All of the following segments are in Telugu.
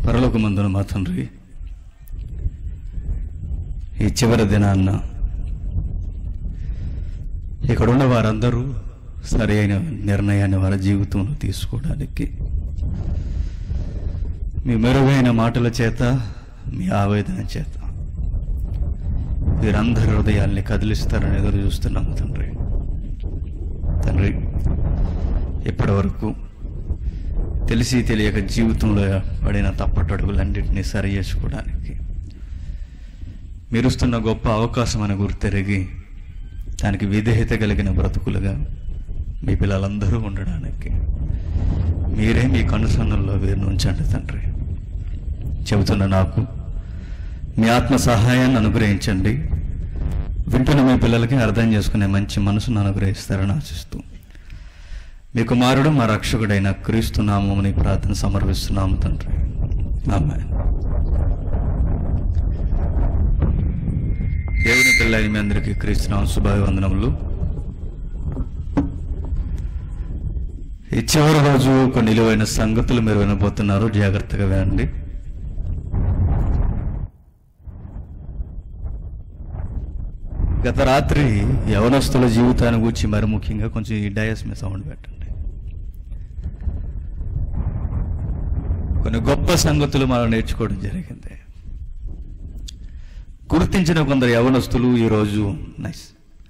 పరలోకమందున మా తండ్రి ఈ చివరి దినాన్న ఇక్కడున్న వారందరూ సరి అయిన నిర్ణయాన్ని వారి జీవితంలో తీసుకోవడానికి మీ మెరుగైన మాటల చేత మీ ఆవేదన చేత వీరందరి హృదయాల్ని కదిలిస్తారని ఎదురు చూస్తున్నాం తండ్రి తండ్రి ఇప్పటి వరకు తెలిసి తెలియక జీవితంలో పడిన తప్పటడుగులన్నింటినీ సరి చేసుకోవడానికి మీరుస్తున్న గొప్ప అవకాశం అని గుర్తెరిగి దానికి విధేయత కలిగిన బ్రతుకులుగా మీ పిల్లలందరూ ఉండడానికి మీరే మీ కనుసన్నల్లో వీరిని ఉంచండి తండ్రి చెబుతున్న నాకు మీ ఆత్మ సహాయాన్ని అనుగ్రహించండి వింటున్న మీ పిల్లలకి అర్థం చేసుకునే మంచి మనసును అనుగ్రహిస్తారని ఆశిస్తూ మీ కుమారుడు మా రక్షకుడైన క్రీస్తు నామముని ప్రార్థన సమర్పిస్తున్నాము తండ్రి ఆమె దేవుని పిల్లలు మీ అందరికీ క్రీస్తునామ శుభాభివందనములు ఈ చివరి రోజు కొన్ని నిలువైన సంగతులు మీరు వినబోతున్నారు జాగ్రత్తగా వినండి గత రాత్రి యవనస్తుల జీవితాన్ని గురించి మరి ముఖ్యంగా కొంచెం ఈ డయస్ మీద సౌండ్ పెట్టండి కొన్ని గొప్ప సంగతులు మనం నేర్చుకోవడం జరిగింది గుర్తించిన కొందరు యవనస్తులు ఈరోజు నైస్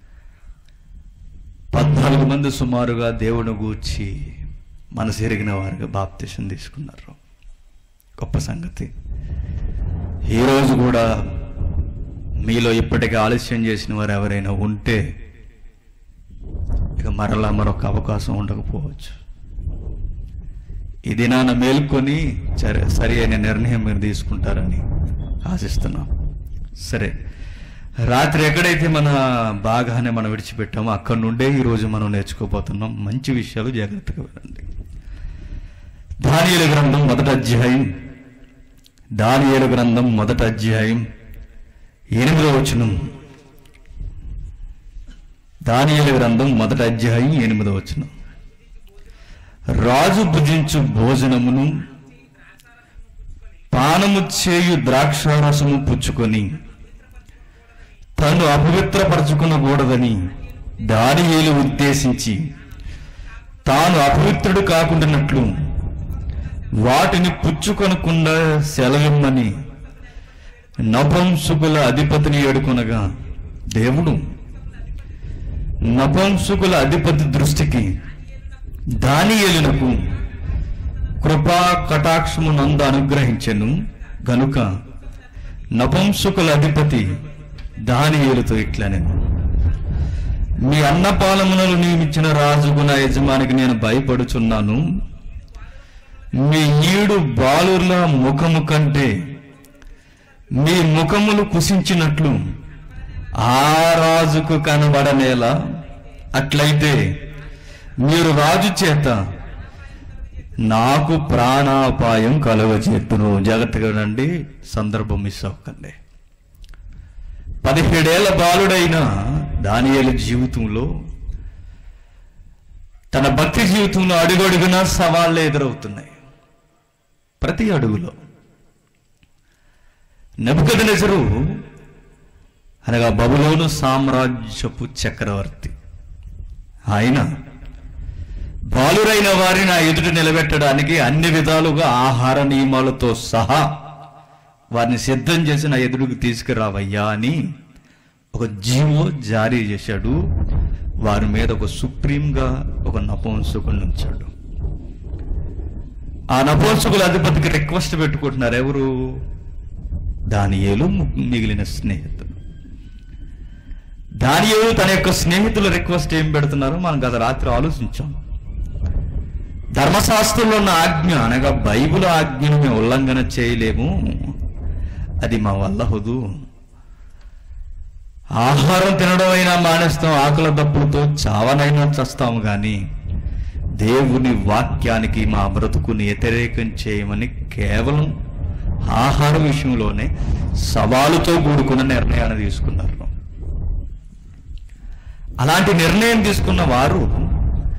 పద్నాలుగు మంది సుమారుగా దేవుని గూర్చి మనసు ఎరిగిన వారుగా బాప్తిషన్ తీసుకున్నారు గొప్ప సంగతి ఈరోజు కూడా మీలో ఇప్పటికే ఆలస్యం చేసిన వారు ఎవరైనా ఉంటే ఇక మరలా మరొక అవకాశం ఉండకపోవచ్చు ఈ దినాన మేల్కొని సరే సరి అయిన నిర్ణయం మీరు తీసుకుంటారని ఆశిస్తున్నాం సరే రాత్రి ఎక్కడైతే మన బాగానే మనం విడిచిపెట్టామో అక్కడి నుండే ఈరోజు మనం నేర్చుకోబోతున్నాం మంచి విషయాలు జాగ్రత్తగా వినండి దానియేలు గ్రంథం మొదటి అధ్యాయం దానియేలు గ్రంథం మొదటి అధ్యాయం ఎనిమిదవ వచనం దానియేలు గ్రంథం మొదటి అధ్యాయం ఎనిమిదవ వచనం రాజు భుజించు భోజనమును పానము చేయు ద్రాక్షారసము పుచ్చుకొని తను అపవిత్రపరచుకునకూడదని దానియేలు ఉద్దేశించి తాను అపవిత్రుడు కాకుండానట్లు వాటిని పుచ్చుకొనకుండా సెలవిమ్మని నపంసుకుల అధిపతిని ఏడుకొనగా దేవుడు నపంసుకుల అధిపతి దృష్టికి దానియేలునకు కృపా కటాక్షము నందు అనుగ్రహించెను గనుక నపంసుకుల అధిపతి దానియేలుతో ఇట్లనెను మీ అన్నపాలమునలు నియమించిన రాజుగున యజమానికి నేను భయపడుచున్నాను మీ ఈడు బాలుర్ల ముఖము కంటే మీ ముఖములు కుసించినట్లు ఆ రాజుకు కనబడనేలా అట్లయితే మీరు రాజు చేత నాకు ప్రాణాపాయం కలగజేతును జాగ్రత్తగా వినండి సందర్భం మిస్ అవ్వకండి పదిహేడేళ్ల బాలుడైన దానియేలు జీవితంలో తన భక్తి జీవితంలో అడుగడుగునా సవాళ్ళు ఎదురవుతున్నాయి ప్రతి అడుగులో నెబుకదనెసరు అనగా బబులోను సామ్రాజ్యపు చక్రవర్తి ఆయన బాలురైన వారిని ఆ ఎదుట నిలబెట్టడానికి అన్ని విధాలుగా ఆహార నియమాలతో సహా వారిని సిద్ధం చేసి నా ఎదురుకు తీసుకురావయ్యా అని ఒక జీవో జారీ చేశాడు వారి మీద ఒక సుప్రీంగా ఒక నపంసకుడు ఉంచాడు ఆ నపంసకుల అధిపతికి రిక్వెస్ట్ పెట్టుకుంటున్నారు ఎవరు దానియేలు మిగిలిన స్నేహితులు దానియేలు తన యొక్క స్నేహితుల రిక్వెస్ట్ ఏం పెడుతున్నారో మనం గత రాత్రి ఆలోచించాం ధర్మశాస్త్రంలో ఉన్న ఆజ్ఞ అనగా బైబిల్ ఆజ్ఞను మేము ఉల్లంఘన చేయలేము అది మా వల్ల హుదు ఆహారం తినడం అయినా మానేస్తాం ఆకుల దప్పులతో చావనైనా చస్తాము కానీ దేవుని వాక్యానికి మా బ్రతుకుని వ్యతిరేకం చేయమని కేవలం ఆహార విషయంలోనే సవాలుతో కూడుకున్న నిర్ణయాన్ని తీసుకున్నారు అలాంటి నిర్ణయం తీసుకున్న వారు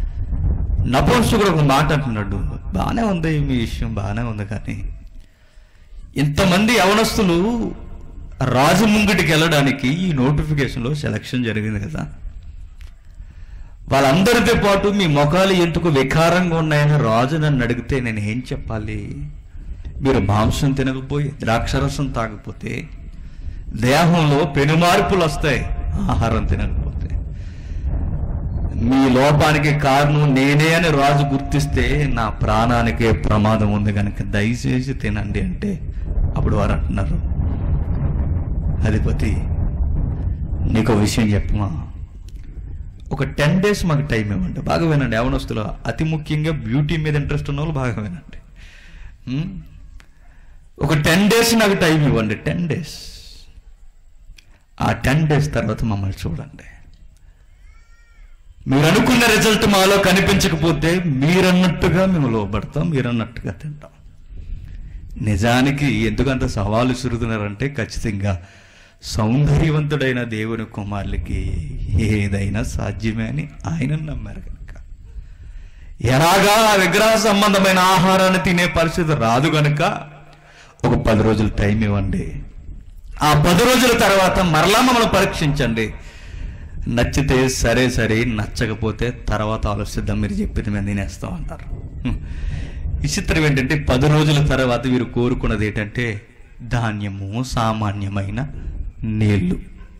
నపుంసకుడు ఒక మాట అంటున్నాడు బాగానే ఉంది మీ విషయం బాగానే ఉంది కానీ ఇంతమంది యవనస్తులు రాజు ముంగిటికి వెళ్ళడానికి ఈ నోటిఫికేషన్లో సెలక్షన్ జరిగింది కదా వాళ్ళందరితో పాటు మీ ముఖాలు ఎందుకు వికారంగా ఉన్నాయని రాజు నన్ను అడిగితే నేను ఏం చెప్పాలి మీరు మాంసం తినకపోయి ద్రాక్షరసం తాగకపోతే దేహంలో పెనుమార్పులు వస్తాయి ఆహారం తినకపోతే మీ లోపానికి కారణం నేనే అని రాజు గుర్తిస్తే నా ప్రాణానికే ప్రమాదం ఉంది కనుక దయచేసి తినండి అంటే అప్పుడు వారు అంటున్నారు అధిపతి నీకు ఒక విషయం చెప్పమా ఒక టెన్ డేస్ మాకు టైం ఇవ్వండి బాగా వినండి యవనస్తులు అతి ముఖ్యంగా బ్యూటీ మీద ఇంట్రెస్ట్ ఉన్న వాళ్ళు బాగా వినండి ఉం? ఒక టెన్ డేస్ నాకు టైం ఇవ్వండి టెన్ డేస్ ఆ టెన్ డేస్ తర్వాత మమ్మల్ని చూడండి మీరు అనుకున్న రిజల్ట్ మాలో కనిపించకపోతే మీరన్నట్టుగా మేము లోపడతాం మీరన్నట్టుగా తింటాం నిజానికి ఎందుకంత సవాలు సురుతున్నారంటే ఖచ్చితంగా సౌందర్యవంతుడైన దేవుని కుమారులకి ఏదైనా సాధ్యమే అని ఆయన నమ్మారు కనుక ఎలాగా ఆ విగ్రహ సంబంధమైన ఆహారాన్ని తినే పరిస్థితి రాదు గనుక ఒక పది రోజులు టైం ఇవ్వండి ఆ పది రోజుల తర్వాత మరలా మమ్మల్ని పరీక్షించండి నచ్చితే సరే సరే నచ్చకపోతే తర్వాత ఆలోచిద్దాం మీరు చెప్పింది మేము తినేస్తాం అన్నారు హ్మ్. విచిత్రం ఏంటంటే పది రోజుల తర్వాత వీరు కోరుకున్నది ఏంటంటే ధాన్యము సామాన్యమైన నీళ్లు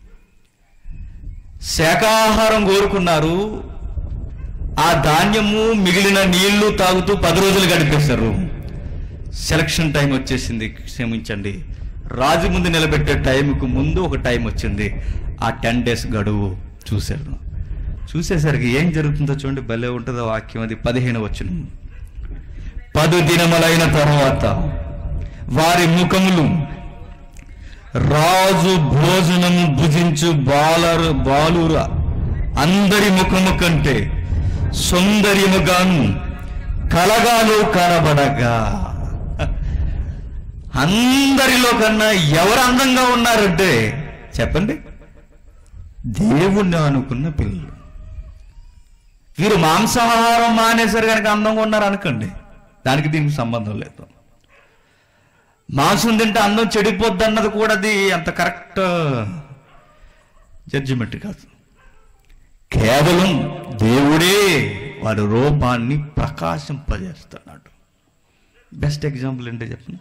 శాకాహారం కోరుకున్నారు ఆ ధాన్యము మిగిలిన నీళ్లు తాగుతూ పది రోజులు గడిపేశారు సెలక్షన్ టైం వచ్చేసింది క్షమించండి రాజు ముందు నిలబెట్టే టైంకు ముందు ఒక టైం వచ్చింది ఆ టెన్ డేస్ గడువు చూశారు చూసేసరికి ఏం జరుగుతుందో చూడండి భలే ఉంటుందో వాక్యం అది పదిహేను వచ్చిన పదు దినములైన తర్వాత వారి ముఖములు రాజు భోజనము భుజించు బాలరు బాలుర అందరి ముఖము కంటే సౌందర్యముగాను కలగాను కనబడగా అందరిలో కన్నా ఎవరు అందంగా ఉన్నారంటే చెప్పండి దేవుణ్ణి అనుకున్న పిల్లలు వీరు మాంసాహారం మానేశారు కనుక అందంగా ఉన్నారు అనుకోండి దానికి దీనికి సంబంధం లేదు మాంసం తింటే అందం చెడిపోద్ది అన్నది కూడా అది అంత కరెక్ట్ జడ్జిమెంట్ కాదు కేవలం దేవుడే వాడి రూపాన్ని ప్రకాశింపజేస్తున్నాడు బెస్ట్ ఎగ్జాంపుల్ ఏంటో చెప్పండి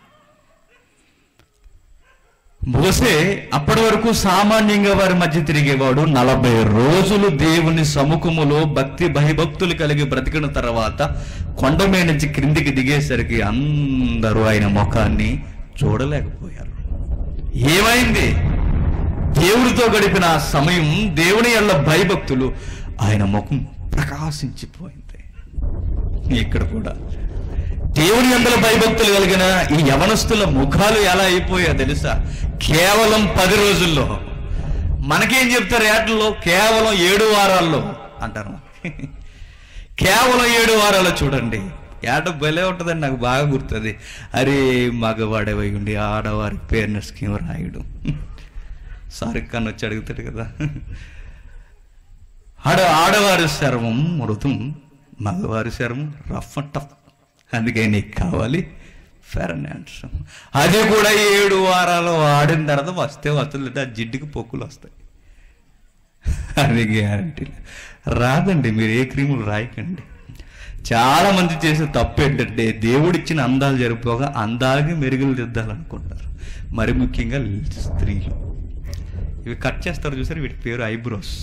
మోసే అప్పటి వరకు సామాన్యంగా వారి మధ్య తిరిగేవాడు నలభై రోజులు దేవుని సముఖములో భక్తి భయభక్తులు కలిగి బ్రతికిన తర్వాత కొండ మీద నుంచి క్రిందికి దిగేసరికి అందరూ ఆయన ముఖాన్ని చూడలేకపోయారు ఏమైంది దేవుడితో గడిపిన ఆ సమయం దేవుని యొక్క భయభక్తులు ఆయన ముఖం ప్రకాశించిపోయింది ఇక్కడ కూడా దేవుని అందులో భయభక్తులు కలిగిన ఈ యవనస్తుల ముఖాలు ఎలా అయిపోయా తెలుసా కేవలం పది రోజుల్లో మనకేం చెప్తారు ఏటల్లో కేవలం ఏడు వారాల్లో అంటారు కేవలం ఏడు వారాల్లో చూడండి ఏట భలే ఉంటుందని నాకు బాగా గుర్తుంది అరే మగవాడేవై ఉండి ఆడవారి పేరున స్కీమ్ రాయడం సారీ ఖాన్ వచ్చి అడుగుతాడు కదా ఆడ ఆడవారి శర్మం మృతం మగవారి శర్మం రఫ్ అండ్ టఫ్ అందుకే నీకు కావాలి ఫెర్ అండ్ హ్యాండ్సమ్ అది కూడా ఏడు వారాలు ఆడిన తర్వాత వస్తే వస్తుంది ఆ జిడ్డుకి పొక్కులు వస్తాయి అది గ్యారంటీ రాదండి మీరు ఏ క్రీములు రాయకండి చాలా మంది చేసే తప్పు ఏంటంటే దేవుడిచ్చిన అందాలు జరిపోగా అందాలకి మెరుగులు దిద్దాలనుకుంటారు మరి ముఖ్యంగా స్త్రీలు ఇవి కట్ చేస్తారు చూసారు వీటి పేరు ఐబ్రోస్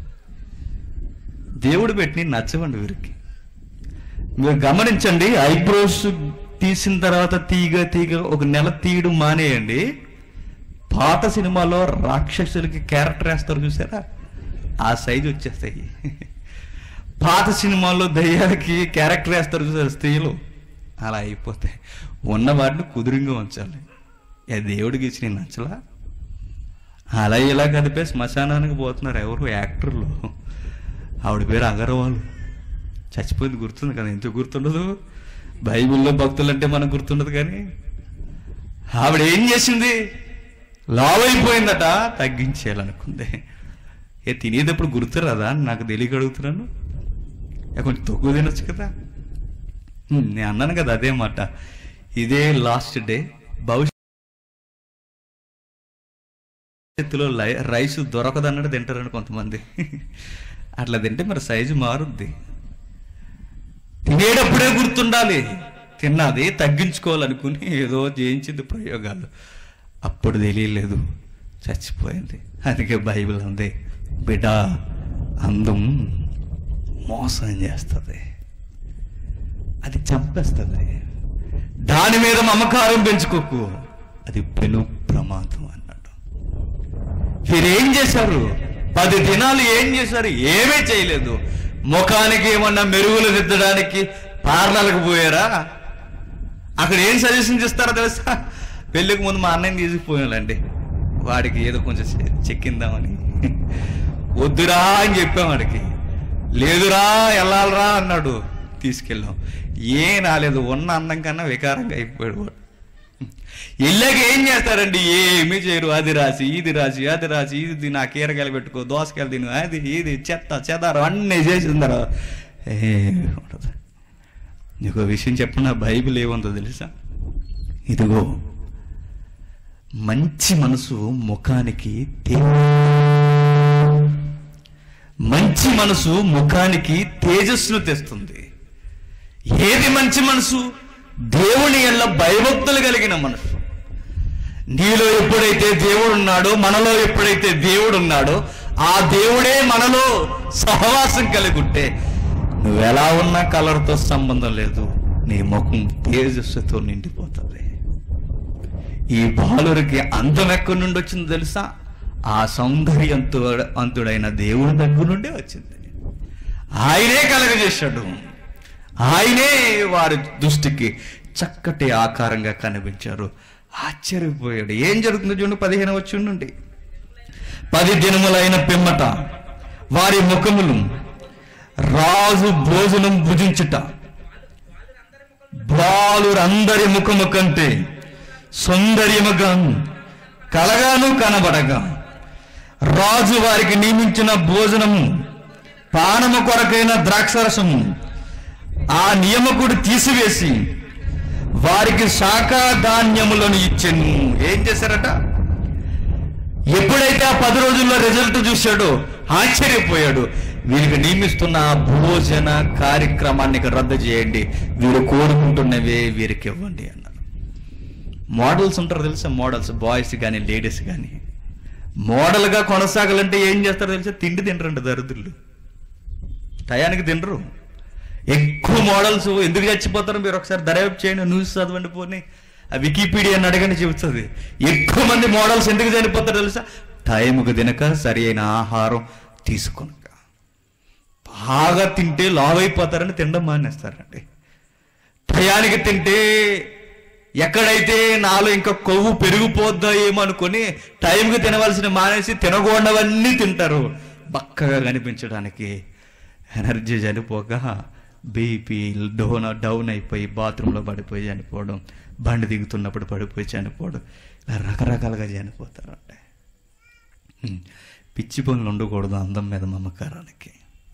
దేవుడు పెట్టి నచ్చవండి వీరికి మీరు గమనించండి ఐబ్రోస్ తీసిన తర్వాత తీగ తీగ ఒక నెల తీయడం మానేయండి పాత సినిమాలో రాక్షసులకి క్యారెక్టర్ వేస్తారు చూసారా ఆ సైజు వచ్చేస్తాయి పాత సినిమాల్లో దయ్యాలకి క్యారెక్టర్ వేస్తారు చూసారు స్త్రీలు అలా అయిపోతాయి ఉన్న వాటిని కుదురుగా ఉంచాలి ఏ దేవుడికి ఇచ్చిన నచ్చలా అలా ఇలా కదిపే శ్మశానానికి పోతున్నారు ఎవరు యాక్టర్లు ఆవిడ పేరు అగర్వాల్ చచ్చిపోయింది గుర్తుంది కదా ఎందుకు గుర్తుండదు బైబిల్లో భక్తులు అంటే మనకు గుర్తుండదు కానీ ఆవిడ ఏం చేసింది లావైపోయిందట తగ్గించేయాలనుకుంది ఏ తినేటప్పుడు గుర్తురాదా అని నాకు తెలియక అడుగుతున్నాను ఏ కొంచెం తక్కువ తినొచ్చు కదా హ్మ్, నేను అన్నాను కదా అదే మాట ఇదే లాస్ట్ డే భవిష్యత్ చేతిలో లై- రైస్ దొరకదన్నట్టు తింటారని కొంతమంది అట్లా తింటే మరి సైజు మారుద్ది తినేటప్పుడే గుర్తుండాలి తిన్నది తగ్గించుకోవాలనుకుని ఏదో చేయించింది ప్రయోగాలు అప్పుడు తెలియలేదు చచ్చిపోయింది అందుకే బైబిల్ ఉంది బిడ్డ అందం మోసం చేస్తుంది అది చంపేస్తుంది దాని మీద మమకారం పెంచుకోకు అది పెను ప్రమాదం అన్నాడు వీరేం చేశారు పది దినాలు ఏం చేశారు ఏమీ చేయలేదు ముఖానికి ఏమన్నా మెరుగులు దిద్దడానికి పార్లర్లకు పోయారా అక్కడ ఏం సజెషన్ చేస్తారో తెలుసా పెళ్ళికి ముందు మా అన్నయ్యని తీసుకుపోయాలండి వాడికి ఏదో కొంచెం చె- చెక్కిందామని వద్దురా అని చెప్పాం వాడికి లేదురా వెళ్ళాలరా అన్నాడు తీసుకెళ్ళాం ఏం రాలేదు ఉన్న అందం కన్నా వికారంగా అయిపోయాడు వాడు ఇళ్ళకి ఏం చేస్తారండి ఏమీ చేయరు అది రాసి ఇది రాసి అది రాసి ఇది తిని ఆ కీరకాయలు పెట్టుకో దోసకాయలు తిను అది ఇది చెత్త చెదారు అన్నీ చేసిందరు ఏమీ ఉండదు నీకు ఒక విషయం చెప్పిన బైబిల్ ఏముందో తెలుసా ఇదిగో మంచి మనసు ముఖానికి తే మంచి మనసు ముఖానికి తేజస్సును తెస్తుంది ఏది మంచి మనసు దేవుని ఎల్ల భయభక్తులు కలిగిన మనసు నీలో ఎప్పుడైతే దేవుడు ఉన్నాడో మనలో ఎప్పుడైతే దేవుడు ఉన్నాడో ఆ దేవుడే మనలో సహవాసం కలిగి ఉంటే నువ్వు ఎలా ఉన్నా కలర్తో సంబంధం లేదు నీ ముఖం తేజస్సుతో నిండిపోతుంది ఈ బాలురికి అందం ఎక్కడి నుండి వచ్చిందో తెలుసా ఆ సౌందర్యంతో అంతుడైన దేవుని దగ్గర నుండే వచ్చింది ఆయనే కలగజేశాడు ఆయనే వారి దృష్టికి చక్కటి ఆకారంగా కనిపించారు ఆశ్చర్యపోయాడు ఏం జరుగుతుందో చూడండి పదిహేను వచ్చి నుండి పది దినములైన పిమ్మట వారి ముఖములు రాజు భోజనం భుజించుట బాలురందరి ముఖము కంటే సౌందర్యముగా కలగాను కనబడగా రాజు వారికి నియమించిన భోజనము పానము కొరకైన ద్రాక్షరసము ఆ నియమకుడు తీసివేసి వారికి శాఖ ధాన్యములను ఇచ్చెను ఏం చేశారట ఎప్పుడైతే ఆ పది రోజుల్లో రిజల్ట్ చూశాడో ఆశ్చర్యపోయాడు వీరికి నియమిస్తున్న ఆ భోజన కార్యక్రమాన్ని ఇక రద్దు చేయండి వీరు కోరుకుంటున్నవే వీరికి ఇవ్వండి అన్నారు మోడల్స్ ఉంటారు తెలుసా మోడల్స్ బాయ్స్ కానీ లేడీస్ కానీ మోడల్గా కొనసాగాలంటే ఏం చేస్తారో తెలుసా తిండి తినరండి దరిద్రులు టయానికి తినరు ఎక్కువ మోడల్స్ ఎందుకు చచ్చిపోతారో మీరు ఒకసారి దర్యాప్తు చేయండి న్యూస్ చదవండి పోనీ ఆ వికీపీడియాని అడగని చెబుతుంది ఎక్కువ మంది మోడల్స్ ఎందుకు చనిపోతారో తెలుసా టైంకు తినక సరి అయిన ఆహారం తీసుకొనక బాగా తింటే లావ్ అయిపోతారని తినడం మానేస్తారండి టయానికి తింటే ఎక్కడైతే నాలో ఇంకా కొవ్వు పెరిగిపోద్దా ఏమో అనుకుని టైంకి తినవలసిన మానేసి తినకూడవన్నీ తింటారు బక్కగా కనిపించడానికి ఎనర్జీ చనిపోక బీపీ డౌన్ డౌన్ అయిపోయి బాత్రూంలో పడిపోయి చనిపోవడం బండి దిగుతున్నప్పుడు పడిపోయి చనిపోవడం ఇలా రకరకాలుగా చనిపోతారు అంటే హ్మ్. పిచ్చి పనులు ఉండకూడదు అందం మీద మమకారానికి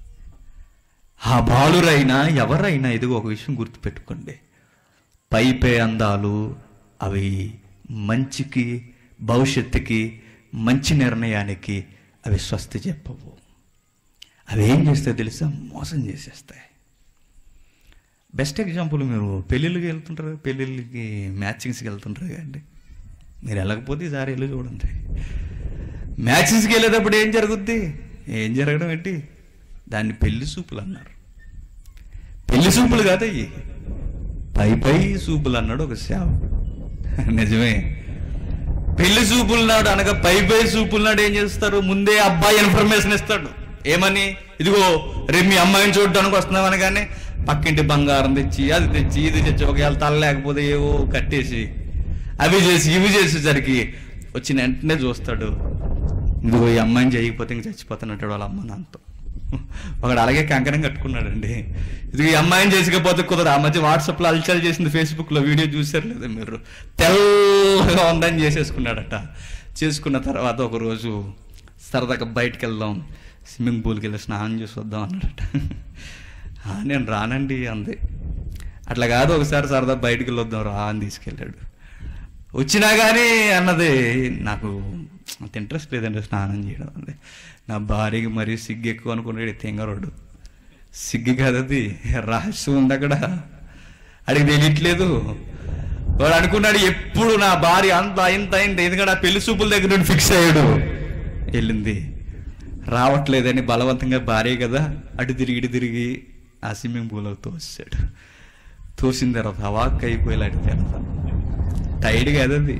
ఆ బాలురైనా ఎవరైనా ఇదిగో ఒక విషయం గుర్తుపెట్టుకోండి పైపే అందాలు అవి మంచికి భవిష్యత్తుకి మంచి నిర్ణయానికి అవి స్వస్తి చెప్పవు అవి ఏం చేస్తాయి తెలుసా మోసం చేసేస్తాయి బెస్ట్ ఎగ్జాంపుల్ మీరు పెళ్ళిళ్ళకి వెళ్తుంటారు పెళ్ళిళ్ళకి మ్యాచింగ్స్కి వెళ్తుంటారు కదండి మీరు వెళ్ళకపోతే ఈసారి వెళ్ళి చూడండి మ్యాచింగ్స్కి వెళ్ళేటప్పుడు ఏం జరుగుద్ది ఏం జరగడం ఏంటి దాన్ని పెళ్లి సూపులు అన్నారు పెళ్లి సూపులు కాదు అయ్యి పై పై సూపులు అన్నాడు ఒక సేవ నిజమే పెళ్లి సూపులు నాడు అనగా పై పై సూపులు నాడు ఏం చేస్తారు ముందే అబ్బాయి ఇన్ఫర్మేషన్ ఇస్తాడు ఏమని ఇదిగో రేపు మీ అమ్మాయిని చూడడానికి వస్తున్నాం అనగానే పక్కింటి బంగారం తెచ్చి అది తెచ్చి ఇది తెచ్చి ఒకవేళ తల లేకపోతే ఏవో కట్టేసి అవి చేసి ఇవి చేసేసరికి వచ్చిన వెంటనే చూస్తాడు ఇదిగో ఈ అమ్మాయిని చేయకపోతే ఇంక చచ్చిపోతానంటాడు వాళ్ళ అమ్మ నాన్నతో ఒకడు అలాగే కంకణం కట్టుకున్నాడండి ఇది ఈ అమ్మాయిని చేసుకపోతే కుదరదు ఆ మధ్య వాట్సాప్లో అల్చల్ చేసింది ఫేస్బుక్లో వీడియో చూసారు లేదా మీరు తెల్లగా ఉందని చేసేసుకున్నాడట చేసుకున్న తర్వాత ఒక రోజు సరదాగా బయటికి వెళ్దాం స్విమ్మింగ్ పూల్కి వెళ్ళి స్నానం చేసి వద్దాం అన్నాడట "ఆ, నేను రానండి అంది అట్లా కాదు ఒకసారి సరదా బయటికి వెళ్ళొద్దాం రా అని తీసుకెళ్ళాడు వచ్చినా కానీ అన్నది నాకు అంత ఇంట్రెస్ట్ లేదండి స్నానం చేయడం అంటే నా భార్యకి మరీ సిగ్గు ఎక్కువ అనుకున్నాడు తెంగరోడు సిగ్గు కాదది రహస్యం ఉంది అక్కడ అడిగి తెలియట్లేదు వాడు అనుకున్నాడు ఎప్పుడు నా భార్య అంత ఇంత అయింది ఎందుకంటే ఆ పెళ్లి చూపుల దగ్గర నుండి ఫిక్స్ అయ్యాడు వెళ్ళింది రావట్లేదని బలవంతంగా భార్య కదా అటు తిరిగి ఇటు తిరిగి ఆ స్విమ్మింగ్ పూల్లో తోసాడు తోసిన తర్వాత అవాక్ అయిపోయేలా తర్వాత టైడ్ కదా అది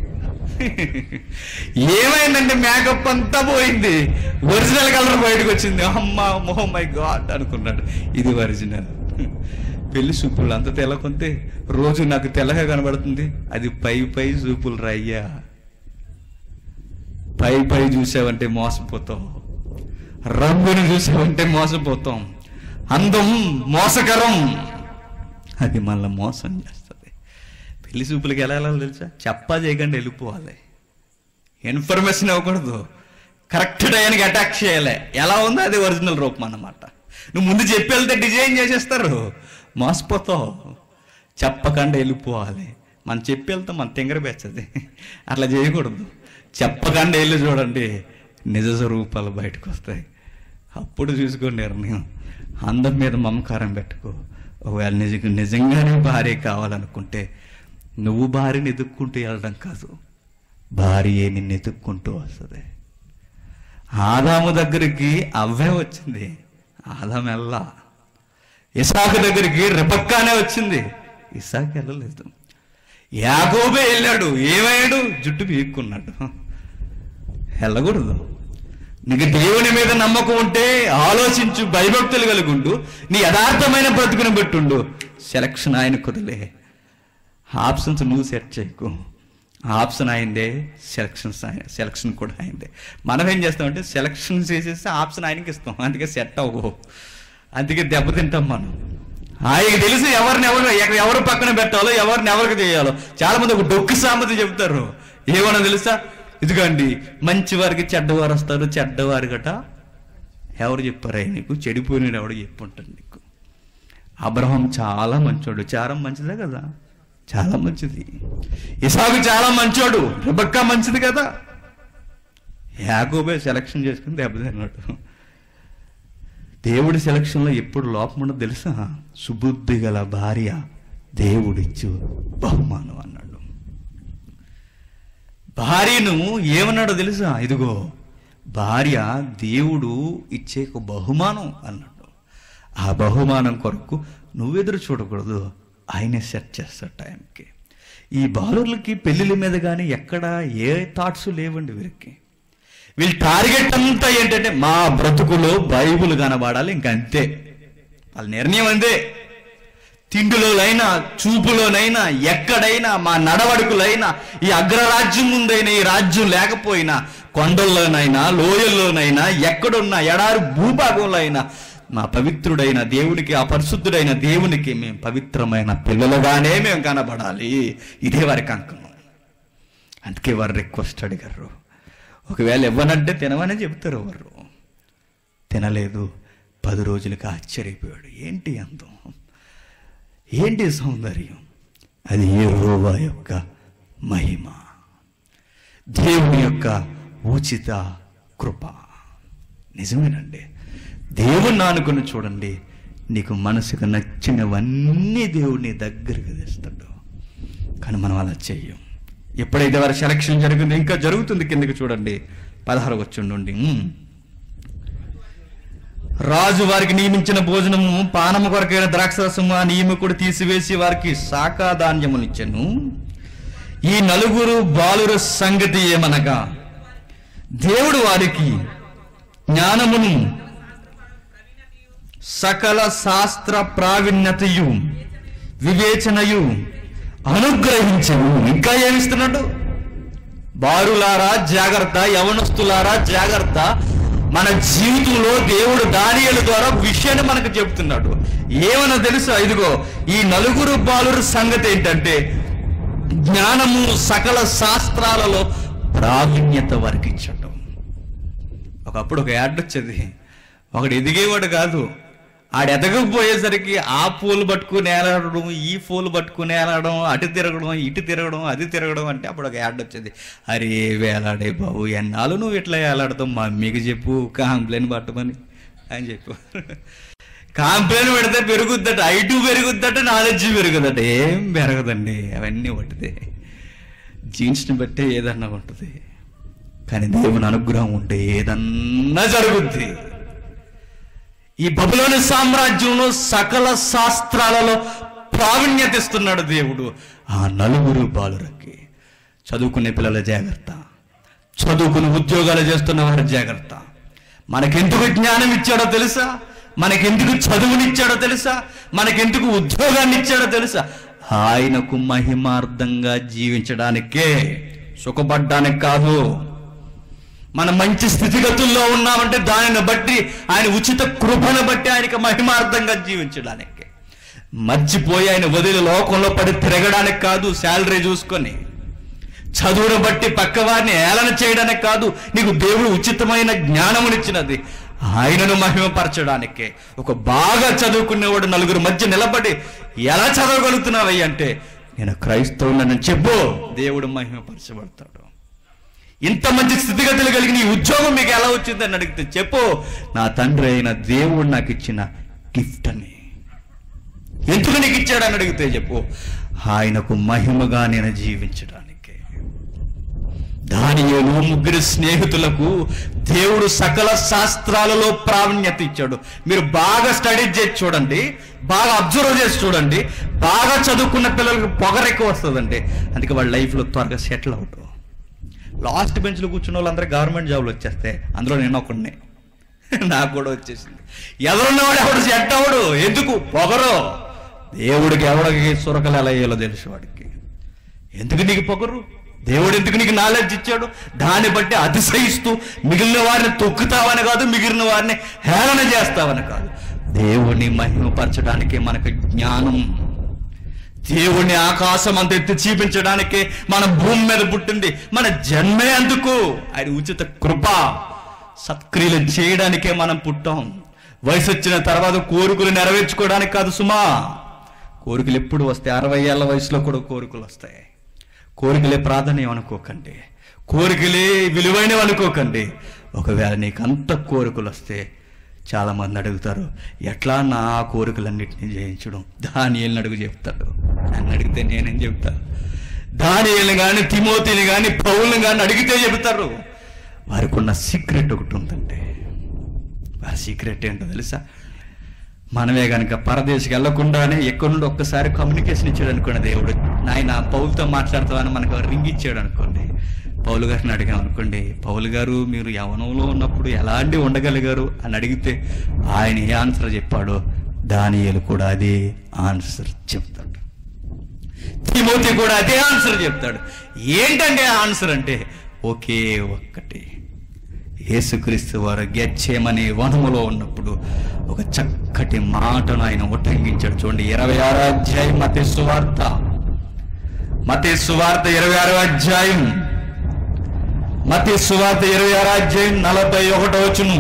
ఏమైందంటే మేకప్ అంతా పోయింది ఒరిజినల్ కలర్ బయటకు వచ్చింది అమ్మ మొహం మై గాడ్ అనుకున్నాడు ఇది ఒరిజినల్ పెళ్లి చూపులు అంత తెల్ల కొంతే రోజు నాకు తెల్లగా కనబడుతుంది అది పై పై చూపులు రయ్యా పై పై చూసావంటే మోసపోతాం రంగును చూసావంటే మోసపోతాం అందం మోసకరం అది మళ్ళీ మోసం చేస్తుంది పెళ్లి చూపులకి ఎలా వెళ్ళాలో తెలుసా చెప్పా చేయకుండా వెళ్ళిపోవాలి ఇన్ఫర్మేషన్ ఇవ్వకూడదు కరెక్ట్ టైంకి అటాక్ చేయాలి ఎలా ఉందో అది ఒరిజినల్ రూపం అన్నమాట నువ్వు ముందు చెప్పి వెళ్తే డిజైన్ చేసేస్తారు మోసపోతావు చెప్పకుండా వెళ్ళిపోవాలి మనం చెప్పి వెళ్తాం మన తింగర పెచ్చది అట్లా చేయకూడదు చెప్పకుండా వెళ్ళి చూడండి నిజ స్వరూపాలు బయటకు వస్తాయి అప్పుడు చూసుకో నిర్ణయం అందం మీద మమకారం పెట్టుకో ఒకవేళ నిజ నిజంగానే భార్య కావాలనుకుంటే నువ్వు భార్యని ఎదుక్కుంటూ వెళ్ళడం కాదు భార్య నిన్ను ఎదుక్కుంటూ వస్తుంది ఆదాము దగ్గరికి అవ్వే వచ్చింది ఆదాం ఎల్లా ఇసాకు దగ్గరికి రిపక్కానే వచ్చింది ఇసాకు వెళ్ళలేదు యాగోబే వెళ్ళాడు ఏమయ్యాడు జుట్టు పీక్కున్నాడు వెళ్ళకూడదు నీకు దేవుని మీద నమ్మకం ఉంటే ఆలోచించు భయభక్తులు కలుగుండు నీ యథార్థమైన బ్రతుకుని పెట్టుండు సెలక్షన్ ఆయన కుదలే ఆప్షన్స్ నువ్వు సెట్ చేయకు ఆప్షన్ అయిందే సెలక్షన్స్ సెలక్షన్ కూడా అయిందే మనం ఏం చేస్తామంటే సెలక్షన్ చేసేసి ఆప్షన్ ఆయనకి ఇస్తాం అందుకే సెట్ అవ్వవు అందుకే దెబ్బతింటాం మనం ఆయనకి తెలుసు ఎవరిని ఎవరు ఎక్కడ ఎవరు పక్కన పెట్టాలో ఎవరిని ఎవరికి చేయాలో చాలా మంది ఒక డొక్కు సామెత చెబుతారు ఏమన్నా తెలుసా ఇదిగోండి మంచి వారికి చెడ్డవారు వస్తారు చెడ్డవారు గట ఎవరు చెప్పారా నీకు చెడిపోయిన ఎవడు చెప్పుంటాడు నీకు అబ్రహం చాలా మంచోడు చాలా మంచిదే కదా చాలా మంచిది ఇసాకు చాలా మంచోడు రిబక్క మంచిది కదా యాకోబే సెలక్షన్ చేసుకుని దెబ్బతిన్నాడు దేవుడి సెలక్షన్లో ఎప్పుడు లోపం ఉండదు తెలుసా సుబుద్ధి గల భార్య దేవుడిచ్చు బహుమానం అన్నాడు భార్యను ఏమన్నాడో తెలుసా ఇదిగో భార్య దేవుడు ఇచ్చే ఒక బహుమానం అన్నాడు ఆ బహుమానం కొరకు నువ్వెదురు చూడకూడదు ఆయనే సెట్ చేస్తాడు టైంకి ఈ బాలుర్లకి పెళ్ళిళ్ళ మీద కానీ ఎక్కడ ఏ థాట్స్ లేవండి వీరికి వీళ్ళ టార్గెట్ అంతా ఏంటంటే మా బ్రతుకులో బైబుల్ కనబడాలి ఇంకంతే వాళ్ళ నిర్ణయం అంతే తిండిలోనైనా చూపులోనైనా ఎక్కడైనా మా నడవడుకులైనా ఈ అగ్రరాజ్యం ముందైనా ఈ రాజ్యం లేకపోయినా కొండల్లోనైనా లోయల్లోనైనా ఎక్కడున్నా ఎడారి భూభాగంలో అయినా మా పవిత్రుడైన దేవునికి అపరిశుద్ధుడైన దేవునికి మేము పవిత్రమైన పిల్లలుగానే మేము కనబడాలి ఇదే వారి కంకణం అందుకే వారు రిక్వెస్ట్ అడిగారు ఒకవేళ ఇవ్వనంటే తినమని చెప్తారు వారు తినలేదు పది రోజులకి ఆశ్చర్యపోయాడు ఏంటి అందం ఏంటి సౌందర్యం అది యెహోవా యొక్క మహిమ దేవుని యొక్క ఉచిత కృప నిజమేనండి దేవుణ్ణి ఆనుకుని చూడండి నీకు మనసుకు నచ్చినవన్నీ దేవుడిని దగ్గరికి తెస్తాడు కానీ మనం అలా చెయ్యం ఎప్పుడైతే వారి సెలక్షన్ జరిగిందో ఇంకా జరుగుతుంది కిందకి చూడండి పదహారు వచ్చుండి రాజు వారికి నియమించిన భోజనము పానము కొరకైన ద్రాక్షరసము ఆ నియమికుడు తీసివేసి వారికి శాఖా ధాన్యమునిచ్చెను ఈ నలుగురు బాలుర సంగతి ఏమనగా దేవుడు వారికి జ్ఞానమును సకల శాస్త్ర ప్రావీణ్యతయు వివేచనయు అనుగ్రహించను ఇంకా ఏమిస్తున్నాడు బారులారా జాగ్రత్త యవనస్తులారా జాగ్రత్త మన జీవితంలో దేవుడు దానియల ద్వారా విషయాన్ని మనకు చెప్తున్నాడు ఏమన్నా తెలుసా ఇదిగో ఈ నలుగురు బాలురు సంగతి ఏంటంటే జ్ఞానము సకల శాస్త్రాలలో ప్రావీణ్యత వారికి ఇచ్చటం ఒకప్పుడు ఒక యాడ్ వచ్చేది ఒకడు ఎదిగేవాడు కాదు ఆడు ఎదగకపోయేసరికి ఆ పూలు పట్టుకుని ఏలాడడం ఈ పూలు పట్టుకుని ఏలాడడం అటు తిరగడం ఇటు తిరగడం అది తిరగడం అంటే అప్పుడు ఒక యాడ్ వచ్చింది అరే వేలాడే బాబు ఎన్నాళ్ళు నువ్వు ఇట్లా ఏలాడతావు మా మమ్మీకి చెప్పు కాంప్లైన్ పట్టమని అని చెప్పు కాంప్లైన్ పెడితే పెరుగుద్దట ఐటు పెరుగుద్దట నాలెడ్జ్ పెరుగుదట ఏం పెరగదండి అవన్నీ పట్టితే జీన్స్ని బట్టే ఏదన్నా ఉంటుంది కానీ దేవుని అనుగ్రహం ఉంటే ఏదన్నా జరుగుద్ది ఈ బబులోని సామ్రాజ్యంలో సకల శాస్త్రాలలో ప్రావీణ్యత ఇస్తున్నాడు దేవుడు ఆ నలుగురు బాలురకి చదువుకునే పిల్లల జాగ్రత్త చదువుకుని ఉద్యోగాలు చేస్తున్న వారి జాగ్రత్త మనకెందుకు జ్ఞానం ఇచ్చాడో తెలుసా మనకెందుకు చదువునిచ్చాడో తెలుసా మనకెందుకు ఉద్యోగాన్ని ఇచ్చాడో తెలుసా ఆయనకు మహిమార్థంగా జీవించడానికే సుఖపడ్డానికి కాదు మనం మంచి స్థితిగతుల్లో ఉన్నామంటే దానిని బట్టి ఆయన ఉచిత కృపను బట్టి ఆయనకి మహిమార్థంగా జీవించడానికి మర్చిపోయి ఆయన వదిలి లోకంలో పడి తిరగడానికి కాదు శాలరీ చూసుకొని చదువును బట్టి పక్కవారిని ఏలన చేయడానికి కాదు నీకు దేవుడు ఉచితమైన జ్ఞానమునిచ్చినది ఆయనను మహిమపరచడానికే ఒక బాగా చదువుకునేవాడు నలుగురు మధ్య నిలబడి ఎలా చదవగలుగుతున్నావయ్య అంటే నేను క్రైస్తవునని చెప్పు దేవుడు మహిమపరచబడతాడు ఇంత మంచి స్థితిగతులు కలిగిన ఈ ఉద్యోగం మీకు ఎలా వచ్చిందని అడిగితే చెప్పు నా తండ్రి అయిన దేవుడు నాకు ఇచ్చిన గిఫ్ట్ అని ఎందుకు నీకు ఇచ్చాడని అడిగితే చెప్పు ఆయనకు మహిమగా నేను జీవించడానికే దానియేలు ముగ్గురు స్నేహితులకు దేవుడు సకల శాస్త్రాలలో ప్రావీణ్యత ఇచ్చాడు మీరు బాగా స్టడీ చేసి చూడండి బాగా అబ్జర్వ్ చేసి చూడండి బాగా చదువుకున్న పిల్లలకు పొగరెక్కువ వస్తుందండి అందుకే వాళ్ళ లైఫ్లో త్వరగా సెటిల్ అవుతారు లాస్ట్ బెంచ్లో కూర్చున్న వాళ్ళందరూ గవర్నమెంట్ జాబ్లు వచ్చేస్తే అందులో నేను ఒకడిని నాకు కూడా వచ్చేసింది ఎవరున్నవాడు ఎవడు సెట్ అవడు ఎందుకు పొగరు దేవుడికి ఎవడికి సురకలు ఎలా వేయాలో తెలుసు వాడికి ఎందుకు నీకు పొగరు దేవుడు ఎందుకు నీకు నాలెడ్జ్ ఇచ్చాడు దాన్ని బట్టి అతిశయిస్తూ మిగిలిన వారిని తొక్కుతావని కాదు మిగిలిన వారిని హేళన చేస్తావని కాదు దేవుని మహిమపరచడానికి మనకు జ్ఞానం దేవుని ఆకాశం అంత ఎత్తి చూపించడానికే మన భూమి మీద పుట్టింది మన జన్మే అందుకు ఆయన ఉచిత కృప సత్క్రియలు చేయడానికే మనం పుట్టాం వయసు వచ్చిన తర్వాత కోరికలు నెరవేర్చుకోవడానికి కాదు సుమా కోరికలు ఎప్పుడు వస్తాయి అరవై ఏళ్ళ వయసులో కూడా కోరికలు వస్తాయి కోరికలే ప్రాధాన్యం అనుకోకండి కోరికలే విలువైనవి అనుకోకండి ఒకవేళ నీకు అంత కోరికలు వస్తే చాలా మంది అడుగుతారు ఎట్లా నా కోరికలన్నింటినీ జయించడం దానియల్ని అడుగు చెప్తాడు నన్ను అడిగితే నేనేం చెప్తా దానియల్ని కానీ తిమోతిని కానీ పౌల్ని కానీ అడిగితే చెబుతారు వారికి ఉన్న సీక్రెట్ ఒకటి ఉందంటే వారి సీక్రెట్ ఏంటో తెలుసా మనమే కనుక పరదేశకి వెళ్లకుండానే ఎక్కడి నుండి ఒక్కసారి కమ్యూనికేషన్ ఇచ్చాడు అనుకోండి దేవుడు నాయన పౌలతో మాట్లాడతామని మనకు రింగ్ ఇచ్చాడు అనుకోండి పౌలు గారిని అడిగాం అనుకోండి పౌలు గారు మీరు యవనంలో ఉన్నప్పుడు ఎలాంటి ఉండగలిగారు అని అడిగితే ఆయన ఏ ఆన్సర్ చెప్పాడో దానియలు కూడా అదే ఆన్సర్ చెప్తాడు తిమోతి కూడా అదే ఆన్సర్ చెప్తాడు ఏంటంటే ఆన్సర్ అంటే ఒకే ఒక్కటి యేసుక్రీస్తు వారు గెచ్చేమనే వనములో ఉన్నప్పుడు ఒక చక్కటి మాటను ఆయన ఉటంకించాడు చూడండి ఇరవై ఆరో అధ్యాయం మతే సువార్త మతే సువార్త ఇరవై ఆరో అధ్యాయం మతే సువార్త ఇరవై ఆరో అధ్యాయం నలభై ఒకటో వచ్చును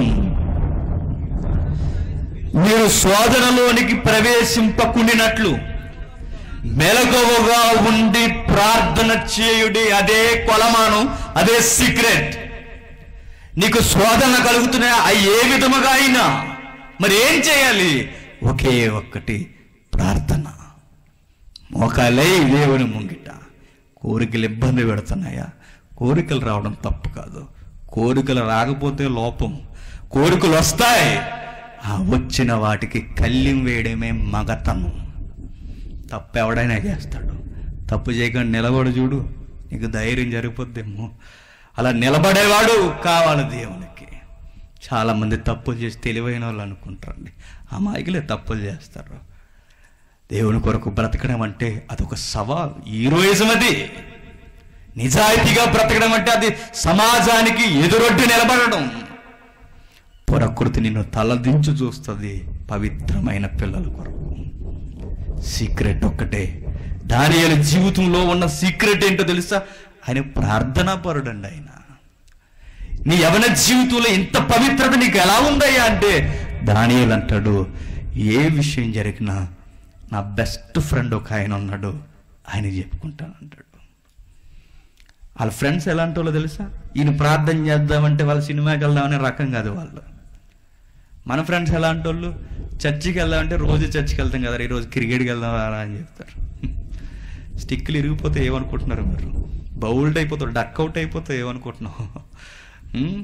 మీరు శోధనలోనికి ప్రవేశింపకుండినట్లు మెలకువగా ఉండి ప్రార్థన చేయుడి అదే కొలమానం అదే సీక్రెట్ నీకు శోధన కలుగుతున్నాయి అవి ఏ విధముగా అయినా మరి ఏం చేయాలి ఒకే ఒక్కటి ప్రార్థన మోకాలై దేవుని ముంగిట కోరికలు ఇబ్బంది పెడుతున్నాయా కోరికలు రావడం తప్పు కాదు కోరికలు రాకపోతే లోపం కోరికలు వస్తాయి ఆ వచ్చిన వాటికి కళ్ళిం వేయడమే మగతనం తప్పు ఎవడైనా చేస్తాడు తప్పు చేయకుండా నిలబడు చూడు నీకు ధైర్యం జరిగిపోద్దేమో అలా నిలబడేవాడు కావాలి దేవునికి చాలామంది తప్పులు చేసి తెలివైన వాళ్ళు అనుకుంటారండి అమాయకులే తప్పులు చేస్తారు దేవుని కొరకు బ్రతకడం అంటే అదొక సవాల్ హీరోయిజం అది నిజాయితీగా బ్రతకడం అంటే అది సమాజానికి ఎదురొడ్డి నిలబడడం ప్రకృతి నిన్ను తలదించు చూస్తుంది పవిత్రమైన పిల్లల కొరకు సీక్రెట్ ఒక్కటే దానియలు జీవితంలో ఉన్న సీక్రెట్ ఏంటో తెలుసా ఆయన ప్రార్థనా పరుడండి ఆయన నీ యవన జీవితంలో ఇంత పవిత్రత నీకు ఎలా ఉందయ్యా అంటే దానియలు అంటాడు ఏ విషయం జరిగినా నా బెస్ట్ ఫ్రెండ్ ఒక ఆయన ఉన్నాడు ఆయన చెప్పుకుంటాను అంటాడు వాళ్ళ ఫ్రెండ్స్ ఎలాంటి వాళ్ళో తెలుసా ఈయన ప్రార్థన చేద్దామంటే వాళ్ళ సినిమాకి వెళ్దామనే రకం కాదు వాళ్ళు మన ఫ్రెండ్స్ ఎలాంటి వాళ్ళు చర్చికి వెళ్దామంటే రోజు చర్చికి వెళ్తాం కదా ఈరోజు క్రికెట్కి వెళ్దాం రా అని చెప్తారు స్టిక్లు ఇరిగిపోతే ఏమనుకుంటున్నారు మీరు బౌల్డ్ అయిపోతావు డక్ అవుట్ అయిపోతే ఏమనుకుంటున్నావు హ్మ్?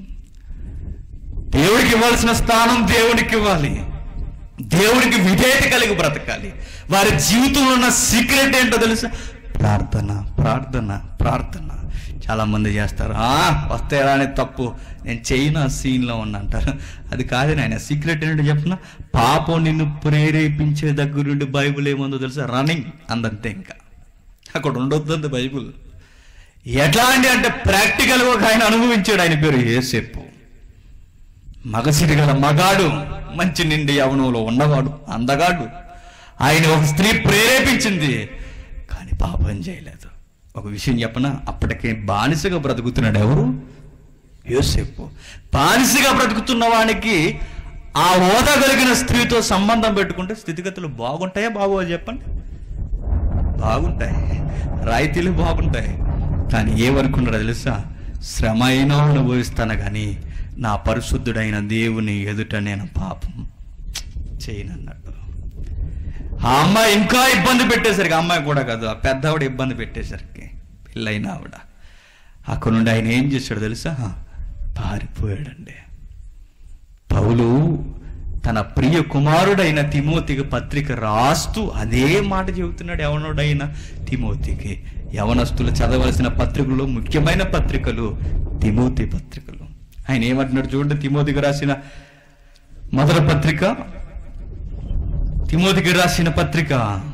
దేవుడికి ఇవ్వాల్సిన స్థానం దేవుడికి ఇవ్వాలి దేవుడికి విధేయత కలిగి బ్రతకాలి వారి జీవితంలో ఉన్న సీక్రెట్ ఏంటో తెలుసా ప్రార్థన ప్రార్థన ప్రార్థన చాలా మంది చేస్తారు "ఆ, వస్తే ఎలా అనేది తప్పు నేను చేయను ఆ సీన్లో ఉన్నా అంటారు అది కాదు నాయన సీక్రెట్ ఏంటో చెప్పిన పాపం నిన్ను ప్రేరేపించే దగ్గర నుండి బైబుల్ ఏముందో తెలుసా రన్నింగ్ అందంతే ఇంకా అక్కడ ఉండొద్దు బైబుల్ ఎట్లాంటి అంటే ప్రాక్టికల్గా ఒక ఆయన అనుభవించాడు ఆయన పేరు ఏసేపు మగసిరి గల మగాడు మంచి నిండి యవనంలో ఉన్నవాడు అందగాడు ఆయన ఒక స్త్రీ ప్రేరేపించింది కానీ పాపం చేయలేదు ఒక విషయం చెప్పనా అప్పటికే బానిసగా బ్రతుకుతున్నాడు ఎవరు యోసేపు బానిసగా బ్రతుకుతున్న వానికి ఆ హోదా కలిగిన స్త్రీతో సంబంధం పెట్టుకుంటే స్థితిగతులు బాగుంటాయా బాగోవా చెప్పండి బాగుంటాయి రాయితీలు బాగుంటాయి కానీ ఏమనుకున్నాడో తెలుసా శ్రమ అయినా అనుభవిస్తాను కానీ నా పరిశుద్ధుడైన దేవుని ఎదుట నేను పాపం చేయనన్నాడు ఆ అమ్మాయి ఇంకా ఇబ్బంది పెట్టేసరికి ఆ అమ్మాయి కూడా కాదు ఆ పెద్దవాడు ఇబ్బంది పెట్టేసరికి పెళ్ళైన ఆవిడ అక్కడ నుండి ఆయన ఏం చేశాడు తెలుసా పారిపోయాడండి పౌలు తన ప్రియ కుమారుడైన తిమోతికి పత్రిక రాస్తూ అదే మాట చెబుతున్నాడు యవనుడైన తిమోతికి యవనస్తులు చదవలసిన పత్రికలు ముఖ్యమైన పత్రికలు తిమోతి పత్రికలు ఆయన ఏమంటున్నాడు చూడండి తిమోతికి రాసిన మొదటి పత్రిక తిమోతికి రాసిన పత్రిక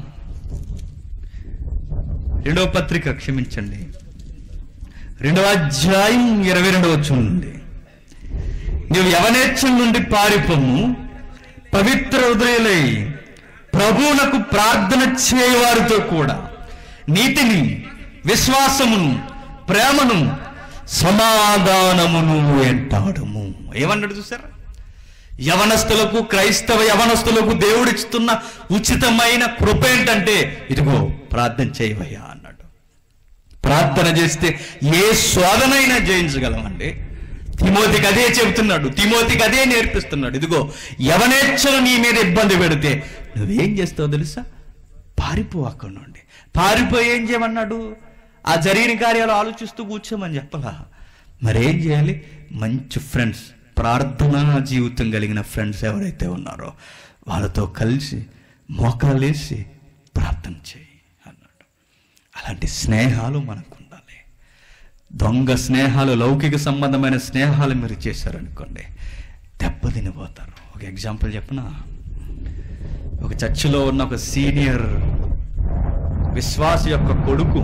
రెండవ పత్రిక క్షమించండి రెండవ అధ్యాయం ఇరవై రెండవ చూడండి నీవు యవనేచ్ఛం నుండి పారిపోము పవిత్ర హృదయులై ప్రభువునకు ప్రార్థన చేయవారితో కూడా నీతిని విశ్వాసమును ప్రేమను సమాధానమును వెంటాడము ఏమన్నాడు చూసారా యవనస్తులకు క్రైస్తవ యవనస్తులకు దేవుడిస్తున్న ఉచితమైన కృప ఏంటంటే ఇదిగో ప్రార్థన చేయవయ్యా అన్నాడు ప్రార్థన చేస్తే ఏ శోధనైనా జయించగలమండి తిమోతికి అదే చెబుతున్నాడు తిమోతికి అదే నేర్పిస్తున్నాడు ఇదిగో యవనేచ్ఛలు నీ మీద ఇబ్బంది పెడితే నువ్వేం చేస్తావు తెలుసా పారిపో అక్కడి నుండి పారిపోయి ఏం చేయమన్నాడు ఆ జరిగిన కార్యాలు ఆలోచిస్తూ కూర్చోమని చెప్పలా మరేం చేయాలి మంచి ఫ్రెండ్స్ ప్రార్థనా జీవితం కలిగిన ఫ్రెండ్స్ ఎవరైతే ఉన్నారో వాళ్ళతో కలిసి మోకాలేసి ప్రార్థన చేయి అన్నాడు అలాంటి స్నేహాలు మనకు ఉండాలి దొంగ స్నేహాలు లౌకిక సంబంధమైన స్నేహాలు మీరు చేశారనుకోండి దెబ్బతినిపోతారు ఒక ఎగ్జాంపుల్ చెప్పనా ఒక చర్చిలో ఉన్న ఒక సీనియర్ విశ్వాస యొక్క కొడుకు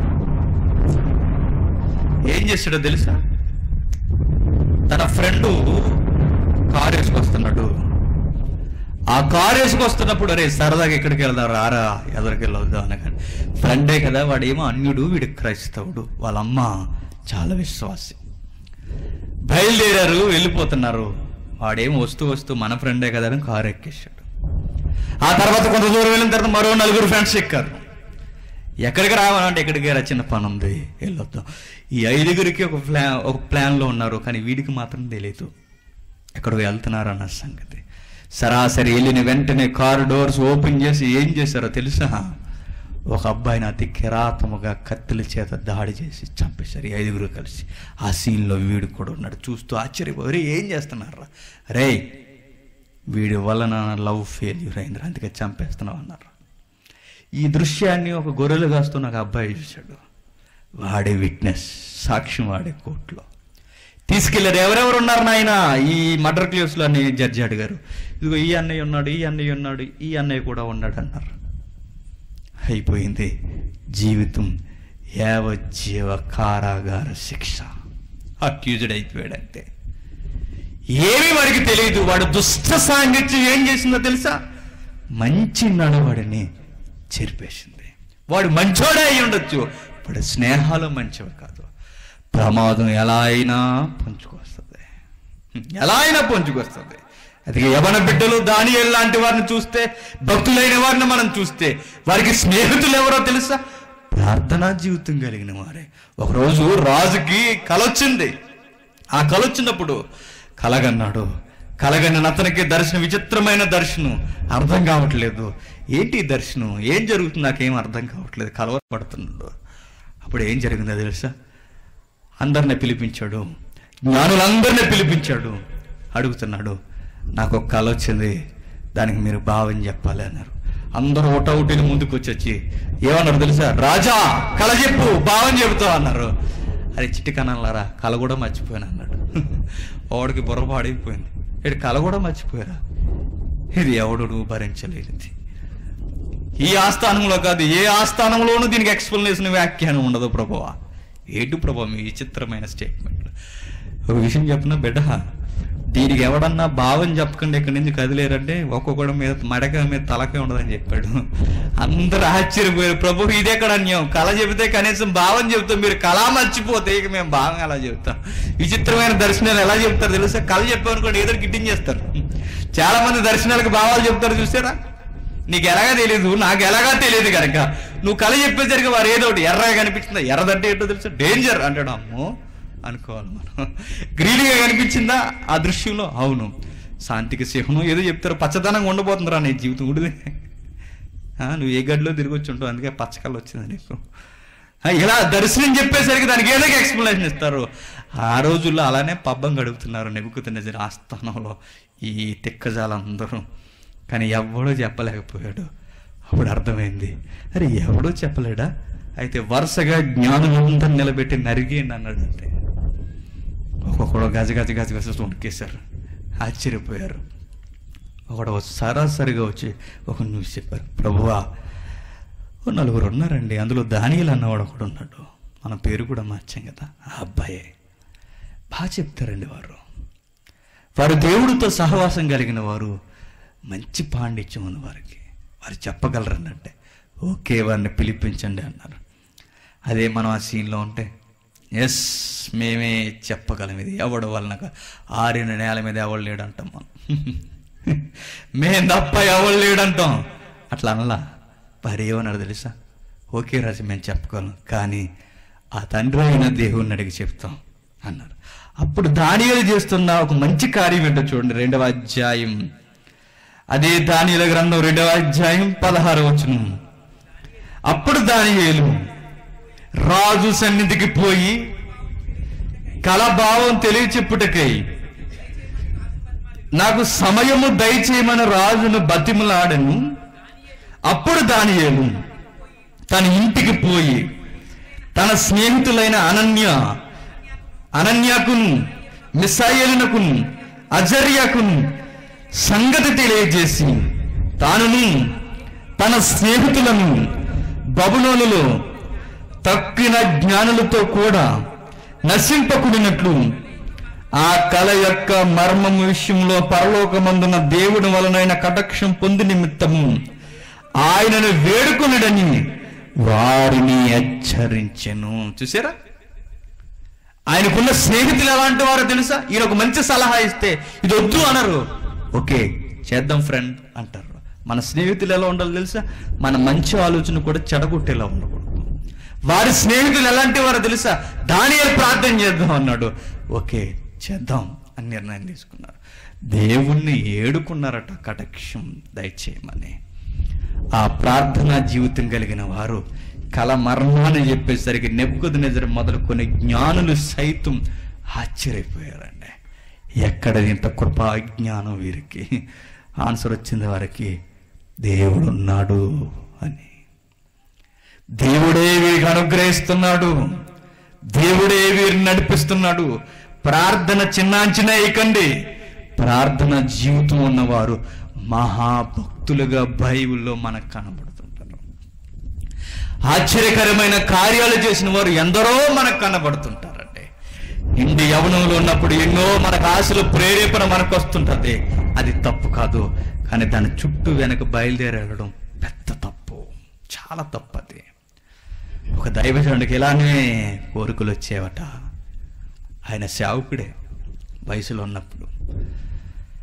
ఏం చేశాడో తెలుసా తన ఫ్రెండ్ కారు వేసుకొస్తున్నాడు ఆ కారు వేసుకొస్తున్నప్పుడు అరే సరదాగా ఎక్కడికి వెళ్దాం రారా ఎదరికి వెళ్ళొద్దాం అనగానే ఫ్రెండే కదా వాడేమో అన్యుడు వీడు క్రైస్తవుడు వాళ్ళ అమ్మ చాలా విశ్వాసి బయలుదేరారు వెళ్ళిపోతున్నారు వాడేం వస్తూ వస్తూ మన ఫ్రెండే కదా అని కారు ఎక్కేశాడు ఆ తర్వాత కొంత దూరం వెళ్ళిన తర్వాత మరో నలుగురు ఫ్రెండ్స్ ఎక్కారు ఎక్కడికి రావాలంటే ఎక్కడికి రా చిన్న పని ఉంది వెళ్ళొద్దాం ఈ ఐదుగురికి ఒక ప్లాన్ ఒక ప్లాన్లో ఉన్నారు కానీ వీడికి మాత్రం తెలియదు ఎక్కడికి వెళ్తున్నారు అన్న సంగతి సరాసరి వెళ్ళిన వెంటనే కారు డోర్స్ ఓపెన్ చేసి ఏం చేశారో తెలుసా ఒక అబ్బాయిని అతి కిరాతముగా కత్తుల చేత దాడి చేసి చంపేశారు ఈ ఐదుగురు కలిసి ఆ సీన్లో వీడు కూడా ఉన్నాడు చూస్తూ ఆశ్చర్యపోయి ఏం చేస్తున్నారా రే వీడి వలన లవ్ ఫెయిల్యూర్ అయింది అందుకే చంపేస్తున్నావు అన్నారు ఈ దృశ్యాన్ని ఒక గొర్రెలు కాస్తున్న ఒక అబ్బాయి చూశాడు వాడే విట్నెస్ సాక్ష్యం వాడే కోర్టులో తీసుకెళ్లారు ఎవరెవరు ఉన్నారు నాయన ఈ మర్డర్ కేసులో అని జడ్జి అడిగారు ఇదిగో ఈ అన్నయ్య ఉన్నాడు ఈ అన్నయ్య ఉన్నాడు ఈ అన్నయ్య కూడా ఉన్నాడు అన్నారు అయిపోయింది జీవితం యావజ్జీవ కారాగార శిక్ష అక్యూజ్డ్ అయిపోయాడంతే ఏమీ వాడికి తెలియదు వాడు దుష్ట సాంగత్యం ఏం చేసిందో తెలుసా మంచి నడవడిని చెరిపేసింది వాడు మంచోడే అయి ఉండొచ్చు వాడి స్నేహాలు మంచివి కాదు ప్రమాదం ఎలా అయినా పంచుకొస్తుంది ఎలా అయినా పంచుకొస్తుంది అది యవన బిడ్డలు దానియేలు లాంటి వారిని చూస్తే భక్తులైన వారిని మనం చూస్తే వారికి స్నేహితులు ఎవరో తెలుసా ప్రార్థనా జీవితం కలిగిన వారే ఒకరోజు రాజుకి కలొచ్చింది ఆ కలొచ్చినప్పుడు కలగన్నాడు కలగన్న అతనికి దర్శనం విచిత్రమైన దర్శనం అర్థం కావట్లేదు ఏంటి ఈ దర్శనం ఏం జరుగుతుంది నాకేం అర్థం కావట్లేదు కలవరపడుతున్నాడు అప్పుడు ఏం జరిగిందో తెలుసా అందరిని పిలిపించాడు జ్ఞానులందరినీ పిలిపించాడు అడుగుతున్నాడు నాకు ఒక కళ వచ్చింది దానికి మీరు భావం చెప్పాలి అన్నారు అందరూ ఒకటొకటిని ముందుకు వచ్చి ఏమన్నారు తెలుసా రాజా కళ చెప్పు భావం చెబుతావు అన్నారు అరే చిట్టి కనాలరా కళ కూడా మర్చిపోయాను అన్నాడు వాడికి బుర్ర పాడైపోయింది ఇటు కళ కూడా మర్చిపోయారా ఇది ఎవడు నువ్వు భరించలేనిది ఈ ఆస్థానంలో కాదు ఏ ఆస్థానంలోనూ దీనికి ఎక్స్ప్లెనేషన్ వ్యాఖ్యానం ఉండదు ప్రభువా ఏంటి ప్రభు మీ విచిత్రమైన స్టేట్మెంట్ ఒక విషయం చెప్పిన బిడ్డ దీనికి ఎవడన్నా భావం చెప్పకుండా ఇక్కడి నుంచి కదిలేరంటే ఒక్కొక్కడి మీద మడక మీద తలకే ఉండదని చెప్పాడు అందరూ ఆశ్చర్యపోయారు ప్రభు ఇదే ఎక్కడ అన్యం కళ చెబితే కనీసం భావం చెబుతాం మీరు కళ మర్చిపోతే ఇక మేము భావం ఎలా చెబుతాం విచిత్రమైన దర్శనాలు ఎలా చెప్తారు తెలుసా కళ చెప్పామనుకోండి ఏదో గిట్టించేస్తారు చాలా మంది దర్శనాలకు భావాలు చెప్తారు చూసారా నీకు ఎలాగా తెలియదు నాకు ఎలాగా తెలియదు కనుక నువ్వు కళ చెప్పేసరికి వారు ఏదో ఒకటి ఎర్రగా కనిపించిందా ఎర్రదంటే ఏంటో తెలుసా డేంజర్ అంటాడు అమ్మో అనుకోవాలి మనం గ్రీన్గా కనిపించిందా ఆ దృశ్యంలో అవును శాంతికి సింహం ఏదో చెప్తారు పచ్చదనంగా ఉండబోతుందిరా నీ జీవితం ఉడిదే ఆ, నువ్వు ఏ గడిలో తిరిగి వచ్చి ఉంటావు అందుకే పచ్చకళ్ళు వచ్చింది నీకు ఆ, ఇలా దర్శనం చెప్పేసరికి దానికి ఏదో ఎక్స్ప్లెనేషన్ ఇస్తారు ఆ రోజుల్లో అలానే పబ్బం గడుపుతున్నారు నెబుకుతున్న ఆస్థానంలో ఈ తిక్కజాలందరూ కానీ ఎవడో చెప్పలేకపోయాడు అప్పుడు అర్థమైంది అరే ఎవడో చెప్పలేడా అయితే వరుసగా జ్ఞానులందరిని నిలబెట్టి నరిగేయండి అన్నాడంటే ఒక్కొక్కడు గజ గజ గజ గజ వణికేశారు ఆశ్చర్యపోయారు ఒకడు సరాసరిగా వచ్చి ఒక న్యూస్ చెప్పారు ప్రభువా ఓ నలుగురు ఉన్నారండి అందులో దానియలు అన్నవాడు ఒకడు ఉన్నాడు మన పేరు కూడా మార్చాం కదా ఆ అబ్బాయే బాగా చెప్తారండి వారు వారు దేవుడితో సహవాసం కలిగిన వారు మంచి పాండిత్యం ఉంది వారికి వారు చెప్పగలరనంటే ఓకే వారిని పిలిపించండి అన్నారు అదే మనం ఆ సీన్లో ఉంటే ఎస్ మేమే చెప్పగలం ఇది ఎవడు వలన కాదు. ఆరిన నేల మీద ఎవడు లేడంటాం మనం మేం తప్ప ఎవడు లేడంటాం అట్లా అనలా వారు ఏమన్నారు తెలుసా ఓకే రాజు మేము చెప్పగలం కానీ ఆ తండ్రి అయిన దేవుణ్ణి అడిగి చెప్తాం అన్నారు అప్పుడు దానియలు చేస్తున్న ఒక మంచి కార్యం ఏంటో చూడండి రెండవ అధ్యాయం అదే దానియల గ్రంథం రెండవ అధ్యాయం పదహారు వచనం అప్పుడు దానియేలు రాజు సన్నిధికి పోయి కలభావం తెలియచెప్పుటకై నాకు సమయము దయచేయమని రాజును బతిమలాడను అప్పుడు దానియేలు తన ఇంటికి పోయి తన స్నేహితులైన అనన్య అనన్యకును మిసాయిలునకును అజర్యకును సంగతి తెలియజేసి తానును తన స్నేహితులను బబులోనులో తక్కిన జ్ఞానులతో కూడా నశింపకుడినట్లు ఆ కళ యొక్క మర్మము విషయంలో పరలోకమందున దేవుని వలనైన కటాక్షం పొంది నిమిత్తము ఆయనను వేడుకొనుడని వారిని హెచ్చరించెను చూసారా ఆయనకున్న స్నేహితులు ఎలాంటి వారో తెలుసా ఈయన ఒక మంచి సలహా ఇస్తే ఇది వద్దు అనరు ఓకే చేద్దాం ఫ్రెండ్ అంటారు మన స్నేహితులు ఎలా ఉండాలో తెలుసా మన మంచి ఆలోచన కూడా చెడగొట్టేలా ఉండకూడదు వారి స్నేహితులు ఎలాంటి వారో తెలుసా దానియలు ప్రార్థన చేద్దాం అన్నాడు ఓకే చేద్దాం అని నిర్ణయం తీసుకున్నారు దేవుణ్ణి ఏడుకున్నారట కటక్షం దయచేయమని ఆ ప్రార్థనా జీవితం కలిగిన వారు కల మర్మాన్ని చెప్పేసరికి నెప్పుకొద్దు నిద్ర మొదలుకొని జ్ఞానులు సైతం ఆశ్చర్యపోయారండి ఎక్కడ ఇంత కృపా జ్ఞానం వీరికి ఆన్సర్ వచ్చింది వారికి దేవుడు ఉన్నాడు అని దేవుడే వీరికి అనుగ్రహిస్తున్నాడు దేవుడే వీరిని నడిపిస్తున్నాడు ప్రార్థన చిన్నాంచిన ఇకండి ప్రార్థన జీవితం ఉన్నవారు మహాభక్తులుగా బైబిల్లో మనకు కనబడుతుంటారు ఆశ్చర్యకరమైన కార్యాలు చేసిన వారు ఎందరో మనకు కనబడుతుంటారండి ఇండి యవనంలో ఉన్నప్పుడు ఎన్నో మనకు ఆశలు ప్రేరేపణ మనకు వస్తుంటది అది తప్పు కాదు కానీ దాని చుట్టూ వెనక బయలుదేరి వెళ్ళడం పెద్ద తప్పు చాలా తప్పు అది ఒక దైవజనుడికి ఇలానే కోరికలు వచ్చేవట ఆయన సేవకుడే వయసులో ఉన్నప్పుడు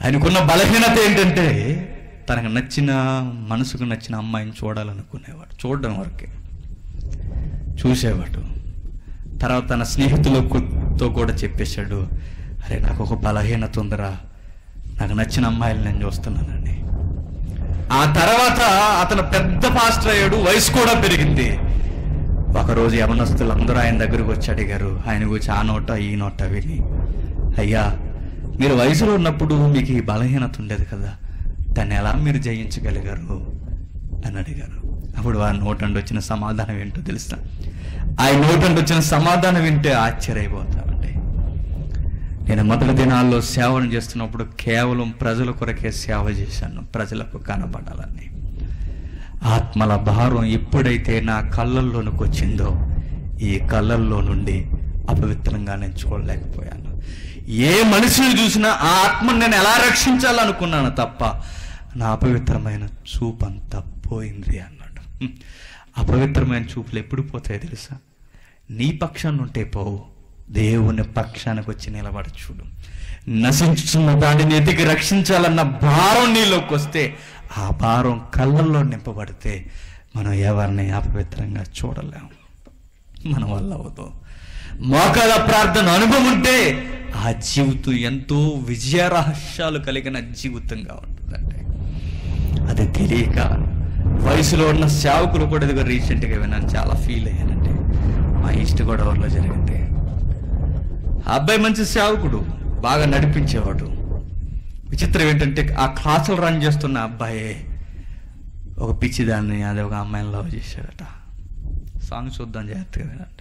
ఆయనకున్న బలహీనత ఏంటంటే తనకు నచ్చిన మనసుకు నచ్చిన అమ్మాయిని చూడాలనుకునేవాడు చూడడం వరకే చూసేవాడు తర్వాత తన స్నేహితులతో కూడా చెప్పేశాడు అరే నాకు ఒక బలహీనత ఉందిరా నాకు నచ్చిన అమ్మాయిలు నేను చూస్తున్నానని ఆ తర్వాత అతను పెద్ద పాస్టర్ అయ్యాడు వయసు కూడా పెరిగింది ఒకరోజు యవనస్తులు అందరూ ఆయన దగ్గరకు వచ్చి అడిగారు ఆయన గురించి ఆ నోట ఈ నోట విని అయ్యా మీరు వయసులో ఉన్నప్పుడు మీకు ఈ బలహీనత ఉండేది కదా దాన్ని ఎలా మీరు జయించగలిగారు అని అడిగారు అప్పుడు వారి నోటండి వచ్చిన సమాధానం ఏంటో తెలుసా ఆ నోటండి వచ్చిన సమాధానం వింటే ఆశ్చర్యపోతామండి నేను మొదటి దినాల్లో సేవను చేస్తున్నప్పుడు కేవలం ప్రజల కొరకే సేవ చేశాను ప్రజలకు కనబడాలని ఆత్మల భారం ఎప్పుడైతే నా కళ్ళల్లోనికి వచ్చిందో ఈ కళ్ళల్లో నుండి అపవిత్రంగా నేను చూడలేకపోయాను ఏ మనిషిని చూసినా ఆ ఆత్మను నేను ఎలా రక్షించాలనుకున్నాను తప్ప నా అపవిత్రమైన చూపు అంతా పోయింది అన్నాడు హ్మ్. అపవిత్రమైన చూపులు ఎప్పుడు పోతాయి తెలుసా నీ పక్షాన్ని ఉంటే పోవు దేవుని పక్షానికి వచ్చి నిలబడి చూడు నశించుతున్న దానిని ఎదిగి రక్షించాలన్న భారం నీలోకి వస్తే ఆ భారం కళ్ళల్లో నింపబడితే మనం ఎవరిని అపవిత్రంగా చూడలేము మన వల్ల అవదు మోకాల ప్రార్థన అనుభవం ఉంటే ఆ జీవితం ఎంతో విజయ రహస్యాలు కలిగిన జీవితంగా ఉంటుందండి అది తెలియక వయసులో ఉన్న సేవకులు కూడా ఇదిగో రీసెంట్గా విన్నాను చాలా ఫీల్ అయ్యానండి మా ఈస్ట్ గోదావరిలో జరిగింది ఆ అబ్బాయి మంచి సేవకుడు బాగా నడిపించేవాడు విచిత్రం ఏంటంటే ఆ క్లాసులు రన్ చేస్తున్న అబ్బాయి ఒక పిచ్చిదాన్ని అది ఒక అమ్మాయిని లవ్ చేశాడట సాంగ్ చూద్దాం జాగ్రత్తగా వినండి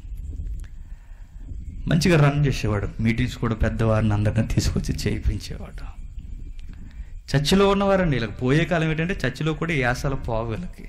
మంచిగా రన్ చేసేవాడు మీటింగ్స్ కూడా పెద్దవారిని అందరిని తీసుకొచ్చి చేయించేవాడు చర్చిలో ఉన్నవారండి ఇలా పోయే కాలం ఏంటంటే చర్చిలో కూడా యాసల పోవు వీళ్ళకి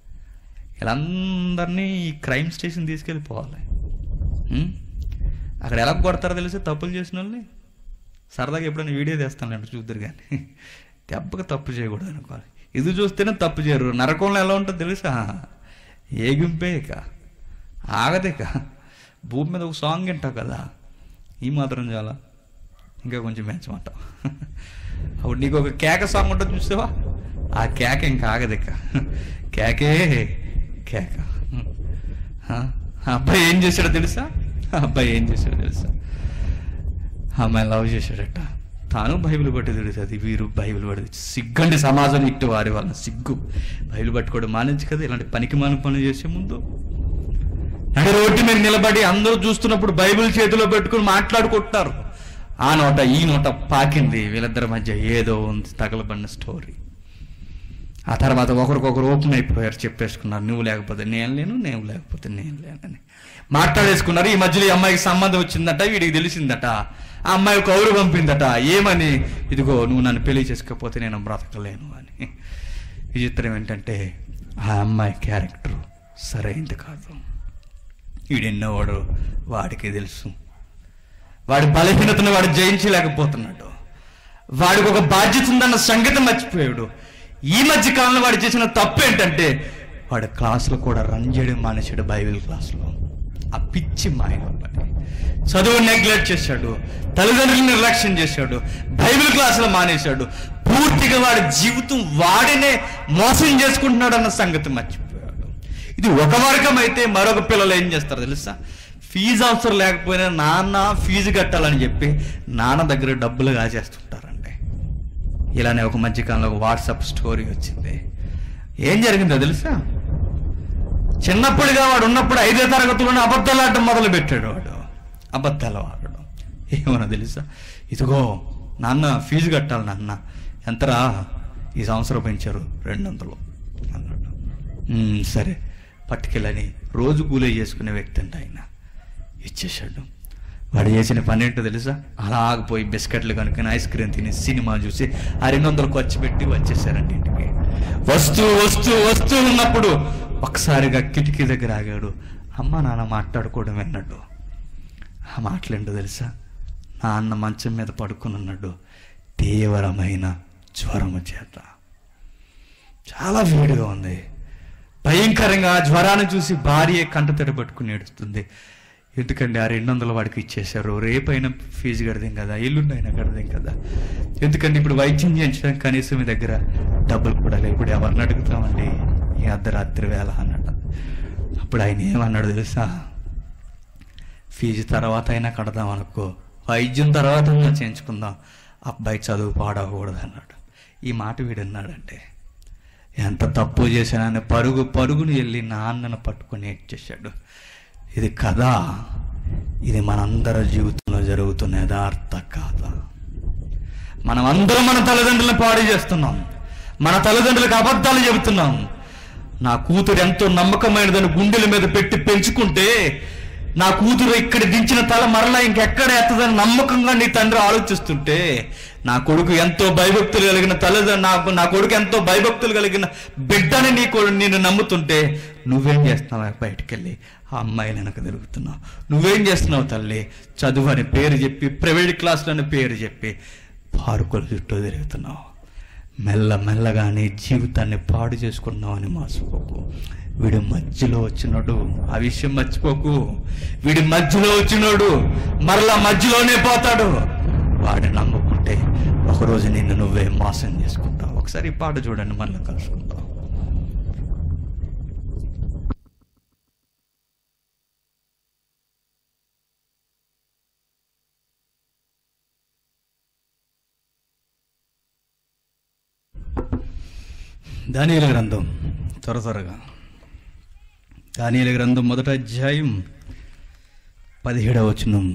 వీళ్ళందరినీ ఈ క్రైమ్ స్టేషన్ తీసుకెళ్ళిపోవాలి ఉం? అక్కడ ఎలా కొడతారో తెలిసి తప్పులు చేసిన వాళ్ళని సరదాగా ఎప్పుడైనా వీడియో తీస్తానులేండి చూద్దరు కానీ దెబ్బకి తప్పు చేయకూడదు అనుకోవాలి ఇది చూస్తేనే తప్పు చేయరు నరకంలో ఎలా ఉంటుందో తెలుసా ఏగింపే ఇక ఆగదే ఇక భూమి మీద ఒక సాంగ్ వింటావు కదా ఈ మాత్రం చాలా ఇంకా కొంచెం మెచ్చమంటావు అప్పుడు నీకు ఒక కేక సాంగ్ ఉంటుంది చూసావా ఆ కేక ఇంకా ఆగదు ఇక కేకే కేక ఆ ఆ అబ్బాయి ఏం చేశాడో తెలుసా ఆ అబ్బాయి ఏం చేశాడో తెలుసా ఆ అమ్మాయి లవ్ చేశాడట తాను బైబిల్ పట్టి తిరుగుతుంది వీరు బైబిల్ పడి సిగ్గండి సమాజం ఇట్టు వారి వల్ల సిగ్గు బైబిల్ పట్టుకోవడం మానించి కదా ఇలాంటి పనికి మాన పనులు చేసే ముందు నడి రోడ్డు మీద నిలబడి అందరూ చూస్తున్నప్పుడు బైబిల్ చేతిలో పెట్టుకుని మాట్లాడుకుంటున్నారు ఆ నోట ఈ నోట పాకింది వీళ్ళిద్దరి మధ్య ఏదో ఉంది తగలబడిన స్టోరీ ఆ తర్వాత ఒకరికొకరు ఓపెన్ అయిపోయారు చెప్పేసుకున్నారు నువ్వు లేకపోతే నేను లేను నేను లేకపోతే నేను లేనని మాట్లాడేసుకున్నారు ఈ మధ్యలో ఈ అమ్మాయికి సంబంధం వచ్చిందట వీడికి తెలిసిందట ఆ అమ్మాయి కౌరు పంపిందట ఏమని ఇదిగో నువ్వు నన్ను పెళ్లి చేసుకోకపోతే నేను బ్రతకలేను అని విచిత్రం ఏంటంటే ఆ అమ్మాయి క్యారెక్టర్ సరైంది కాదు వీడెన్నోవాడు వాడికి తెలుసు వాడి బలహీనతను వాడు జయించలేకపోతున్నాడు వాడికి ఒక బాధ్యత ఉందన్న సంగతి మర్చిపోయాడు ఈ మధ్య కాలంలో వాడు చేసిన తప్పు ఏంటంటే వాడు క్లాసులో కూడా రన్ చేయడం మానేశాడు బైబిల్ క్లాసులో ఆ పిచ్చి మాయ వల్లనే. చదువు నెగ్లెక్ట్ చేశాడు తల్లిదండ్రులను నిర్లక్ష్యం చేశాడు బైబిల్ క్లాసులు మానేశాడు పూర్తిగా వాడి జీవితం వాడినే మోసం చేసుకుంటున్నాడు అన్న సంగతి మర్చిపోయాడు ఇది ఒక వర్గం అయితే మరొక పిల్లలు ఏం చేస్తారు తెలుసా ఫీజు అవసరం లేకపోయినా నాన్న ఫీజు కట్టాలని చెప్పి నాన్న దగ్గర డబ్బులు కాజేస్తుంటారండి ఇలానే ఒక మధ్యకాలంలో ఒక వాట్సాప్ స్టోరీ వచ్చింది ఏం జరిగిందో తెలుసా చిన్నప్పుడుగా వాడు ఉన్నప్పుడు ఐదో తరగతిలోనే అబద్ధాలు ఆడటం మొదలు పెట్టాడు వాడు అబద్ధాలు ఆడడం ఏమన్నా తెలుసా ఇదిగో నాన్న ఫీజు కట్టాలి నాన్న ఎంతరా ఈ సంవత్సరం పెంచారు రెండు వందలు అన్నాడు "ఉమ్, సరే పట్టుకెళ్ళని రోజు కూలీ చేసుకునే వ్యక్తి అంట ఆయన ఇచ్చేశాడు వాడు చేసిన పని ఏంటో తెలుసా అలాగపోయి బిస్కెట్లు కనుక్కొని ఐస్ క్రీమ్ తిని సినిమా చూసి ఆ రెండు వందలు ఖర్చు పెట్టి వచ్చేసారండి ఇంటికి వస్తూ వస్తూ వస్తూ ఉన్నప్పుడు ఒకసారిగా కిటికీ దగ్గర ఆగాడు అమ్మ నాన్న మాట్లాడుకోవడం విన్నాడు ఆ మాటలేంటో తెలుసా నాన్న మంచం మీద పడుకుని ఉన్నాడు తీవ్రమైన జ్వరము చేత చాలా వేడిగా ఉంది భయంకరంగా ఆ జ్వరాన్ని చూసి భార్య కంట పట్టుకుని ఏడుస్తుంది ఎందుకండి ఆ రెండు వందలు వాడికి ఇచ్చేశారు రేపైనా ఫీజు కడదేం కదా ఎల్లుండి అయినా కడదేం కదా ఎందుకంటే ఇప్పుడు వైద్యం చేయించడానికి కనీసం మీ దగ్గర డబ్బులు కూడా లేవు ఇప్పుడు ఎవరిని అడుగుతామండి ఈ అర్ధరాత్రి వేళ అన్నాడు అప్పుడు ఆయన ఏమన్నాడు తెలుసా ఫీజు తర్వాత అయినా కడదాం అనుకో వైద్యం తర్వాత అయినా చేయించుకుందాం అబ్బాయి చదువు పాడకూడదు అన్నాడు ఈ మాట వీడన్నాడంటే ఎంత తప్పు చేశానని పరుగు పరుగుని వెళ్ళి నాన్నను పట్టుకొని ఏడ్చేశాడు ఇది కథ ఇది మనందరి జీవితంలో జరుగుతున్న యథార్థ కథ మనం అందరం మన తల్లిదండ్రులను పాడు చేస్తున్నాం మన తల్లిదండ్రులకు అబద్ధాలు చెబుతున్నాం నా కూతురు ఎంతో నమ్మకమైనదని గుండెల మీద పెట్టి పెంచుకుంటే నా కూతురు ఇక్కడ దించిన తల మరలా ఇంకెక్కడ ఎత్తదని నమ్మకంగా నీ తండ్రి ఆలోచిస్తుంటే నా కొడుకు ఎంతో భయభక్తులు కలిగిన తల్లిదండ్రులు నాకు నా కొడుకు ఎంతో భయభక్తులు కలిగిన బిడ్డని నీ కొడు నేను నమ్ముతుంటే నువ్వేం చేస్తున్నావు బయటికి వెళ్ళి ఆ అమ్మాయిని వెనక తిరుగుతున్నావు నువ్వేం చేస్తున్నావు తల్లి చదువు అని పేరు చెప్పి ప్రైవేట్ క్లాసులు అని పేరు చెప్పి పార్కుల చుట్టూ తిరుగుతున్నావు మెల్ల మెల్లగా నీ జీవితాన్ని పాడు చేసుకున్నావు అని మర్చిపోకు వీడి మధ్యలో వచ్చినాడు ఆ విషయం మర్చిపోకు వీడి మధ్యలో వచ్చినాడు మరలా మధ్యలోనే పోతాడు వాడిని నమ్ముకుంటే ఒకరోజు నిన్ను నువ్వే మోసం చేసుకుంటావు ఒకసారి ఈ పాట చూడండి మళ్ళీ కలుసుకుంటావు దానియల గ్రంథం త్వర త్వరగా దానియల గ్రంథం మొదట అధ్యాయం పదిహేడవ వచనం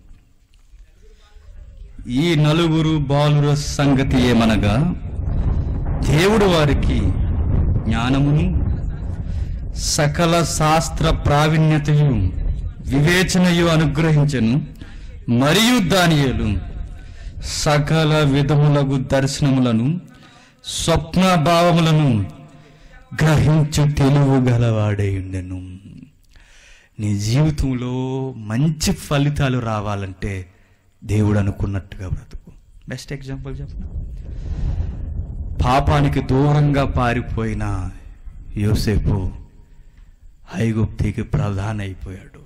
ఈ నలుగురు బాలుర సంగతి ఏమనగా దేవుడు వారికి జ్ఞానమును సకల శాస్త్ర ప్రావీణ్యతయు వివేచనయు అనుగ్రహించను మరియు దానియేలు సకల విధములగు దర్శనములను స్వప్న భావములను గ్రహించు తెలుగు గలవాడై ఉండెను నీ జీవితంలో మంచి ఫలితాలు రావాలంటే దేవుడు అనుకున్నట్టుగా బ్రతుకు బెస్ట్ ఎగ్జాంపుల్ చెప్పు పాపానికి దూరంగా పారిపోయిన యోసేపు ఐగుప్తికి ప్రధాన అయిపోయాడు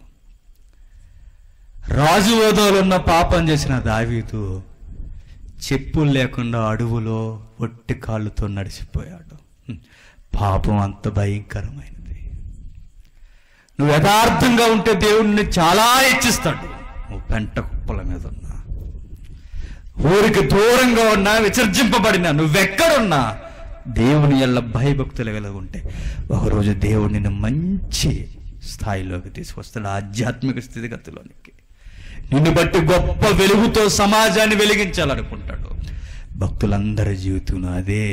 రాజు హోదాలో ఉన్న పాపం చేసిన దావీదు చెప్పులు లేకుండా అడవులో ఒట్టి కాళ్ళతో నడిచిపోయాడు హ్మ్. పాపం అంత భయంకరమైనది నువ్వు యథార్థంగా ఉంటే దేవుడిని చాలా హెచ్చిస్తాడు నువ్వు పెంట కుప్పల మీద ఉన్నా ఊరికి దూరంగా ఉన్నా విసర్జింపబడినా నువ్వెక్కడున్నా దేవుని ఎల్ల భయభక్తులు కలిగి ఉంటే ఒకరోజు దేవుడు నిన్ను మంచి స్థాయిలోకి తీసుకొస్తాడు ఆధ్యాత్మిక స్థితిగతిలోనికి నిన్ను బట్టి గొప్ప వెలుగుతో సమాజాన్ని వెలిగించాలనుకుంటాడు భక్తులందరి జీవితంలో అదే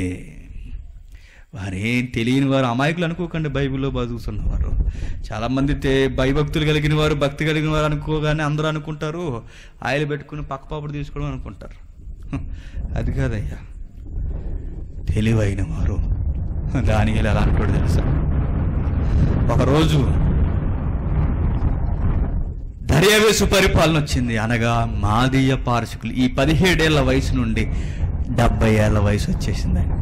వారేం తెలియని వారు అమాయకులు అనుకోకండి బైబిల్లో బతుకుతున్నవారు చాలా మంది తే భయభక్తులు కలిగిన వారు భక్తి కలిగిన వారు అనుకోగానే అందరూ అనుకుంటారు ఆయిల్ పెట్టుకుని పక్క పాపడు తీసుకోవడం అనుకుంటారు హ, అది కాదయ్యా తెలివైన వారు దానికి ఎలా అంటాడు తెలుసా ఒకరోజు దర్యావేసు పరిపాలన వచ్చింది అనగా మాదీయ పారసికులు ఈ పదిహేడేళ్ల వయసు నుండి డెబ్బై ఏళ్ల వయసు వచ్చేసింది ఆయనకి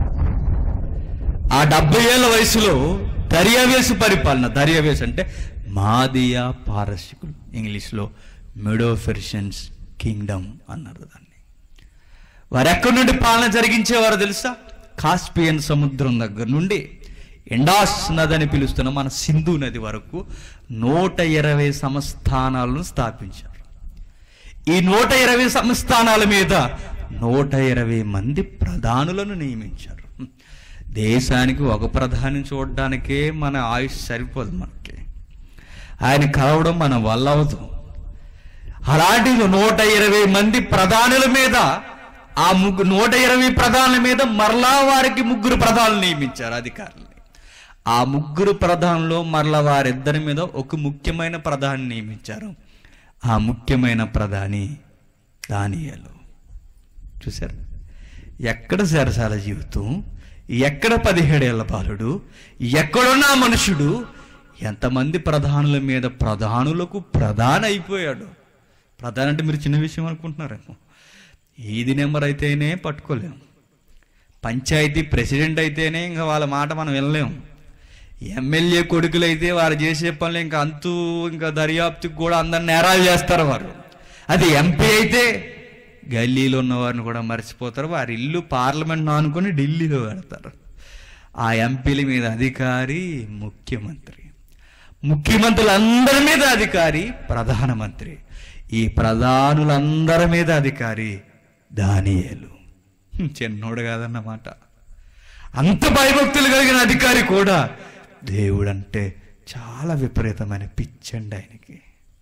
ఆ డెబ్బై ఏళ్ల వయసులో దర్యావేసు పరిపాలన దర్యావేసు అంటే మాదియా పారసికులు ఇంగ్లీష్లో మిడో ఫెర్షన్స్ కింగ్డమ్ అన్నారు దాన్ని వారు ఎక్కడి నుండి పాలన జరిగించేవారో తెలుసా కాస్పియన్ సముద్రం దగ్గర నుండి ఎండాస్ నది అని పిలుస్తున్న మన సింధు నది వరకు నూట ఇరవై సంస్థానాలను స్థాపించారు ఈ నూట ఇరవై సంస్థానాల మీద నూట ఇరవై మంది ప్రధానులను నియమించారు దేశానికి ఒక ప్రధాని చూడడానికే మన ఆయుష్ సరిపోదు మనకి ఆయన కలవడం మన వల్ల అవదు అలాంటి నూట ఇరవై మంది ప్రధానుల మీద ఆ ముగ్గు నూట ఇరవై ప్రధానుల మీద మరలా వారికి ముగ్గురు ప్రధానులు నియమించారు అధికారులని ఆ ముగ్గురు ప్రధానులు మరలా వారిద్దరి మీద ఒక ముఖ్యమైన ప్రధాని నియమించారు ఆ ముఖ్యమైన ప్రధాని దానియాలు చూశారు ఎక్కడ సరసాల జీవితం ఎక్కడ పదిహేడేళ్ల బాలుడు ఎక్కడున్న ఆ మనుషుడు ఎంతమంది ప్రధానుల మీద ప్రధానులకు ప్రధాన అయిపోయాడు ప్రధాన అంటే మీరు చిన్న విషయం అనుకుంటున్నారేమో ఈది నెంబర్ అయితేనే పట్టుకోలేము పంచాయతీ ప్రెసిడెంట్ అయితేనే ఇంకా వాళ్ళ మాట మనం వినలేం ఎమ్మెల్యే కొడుకులైతే వారు చేసే పనులు ఇంకా అంతు ఇంకా దర్యాప్తుకు కూడా అందరు నేరాలు చేస్తారు వారు అది ఎంపీ అయితే గల్లీలో ఉన్న వారిని కూడా మర్చిపోతారు వారి ఇల్లు పార్లమెంట్ అనుకుని ఢిల్లీలో పెడతారు ఆ ఎంపీల మీద అధికారి ముఖ్యమంత్రి ముఖ్యమంత్రులందరి మీద అధికారి ప్రధానమంత్రి ఈ ప్రధానులందరి మీద అధికారి దానియేలు హ్మ్, చిన్నోడు కాదన్నమాట అంత భయభక్తులు కలిగిన అధికారి కూడా దేవుడంటే చాలా విపరీతమైన పిచ్చండి ఆయనకి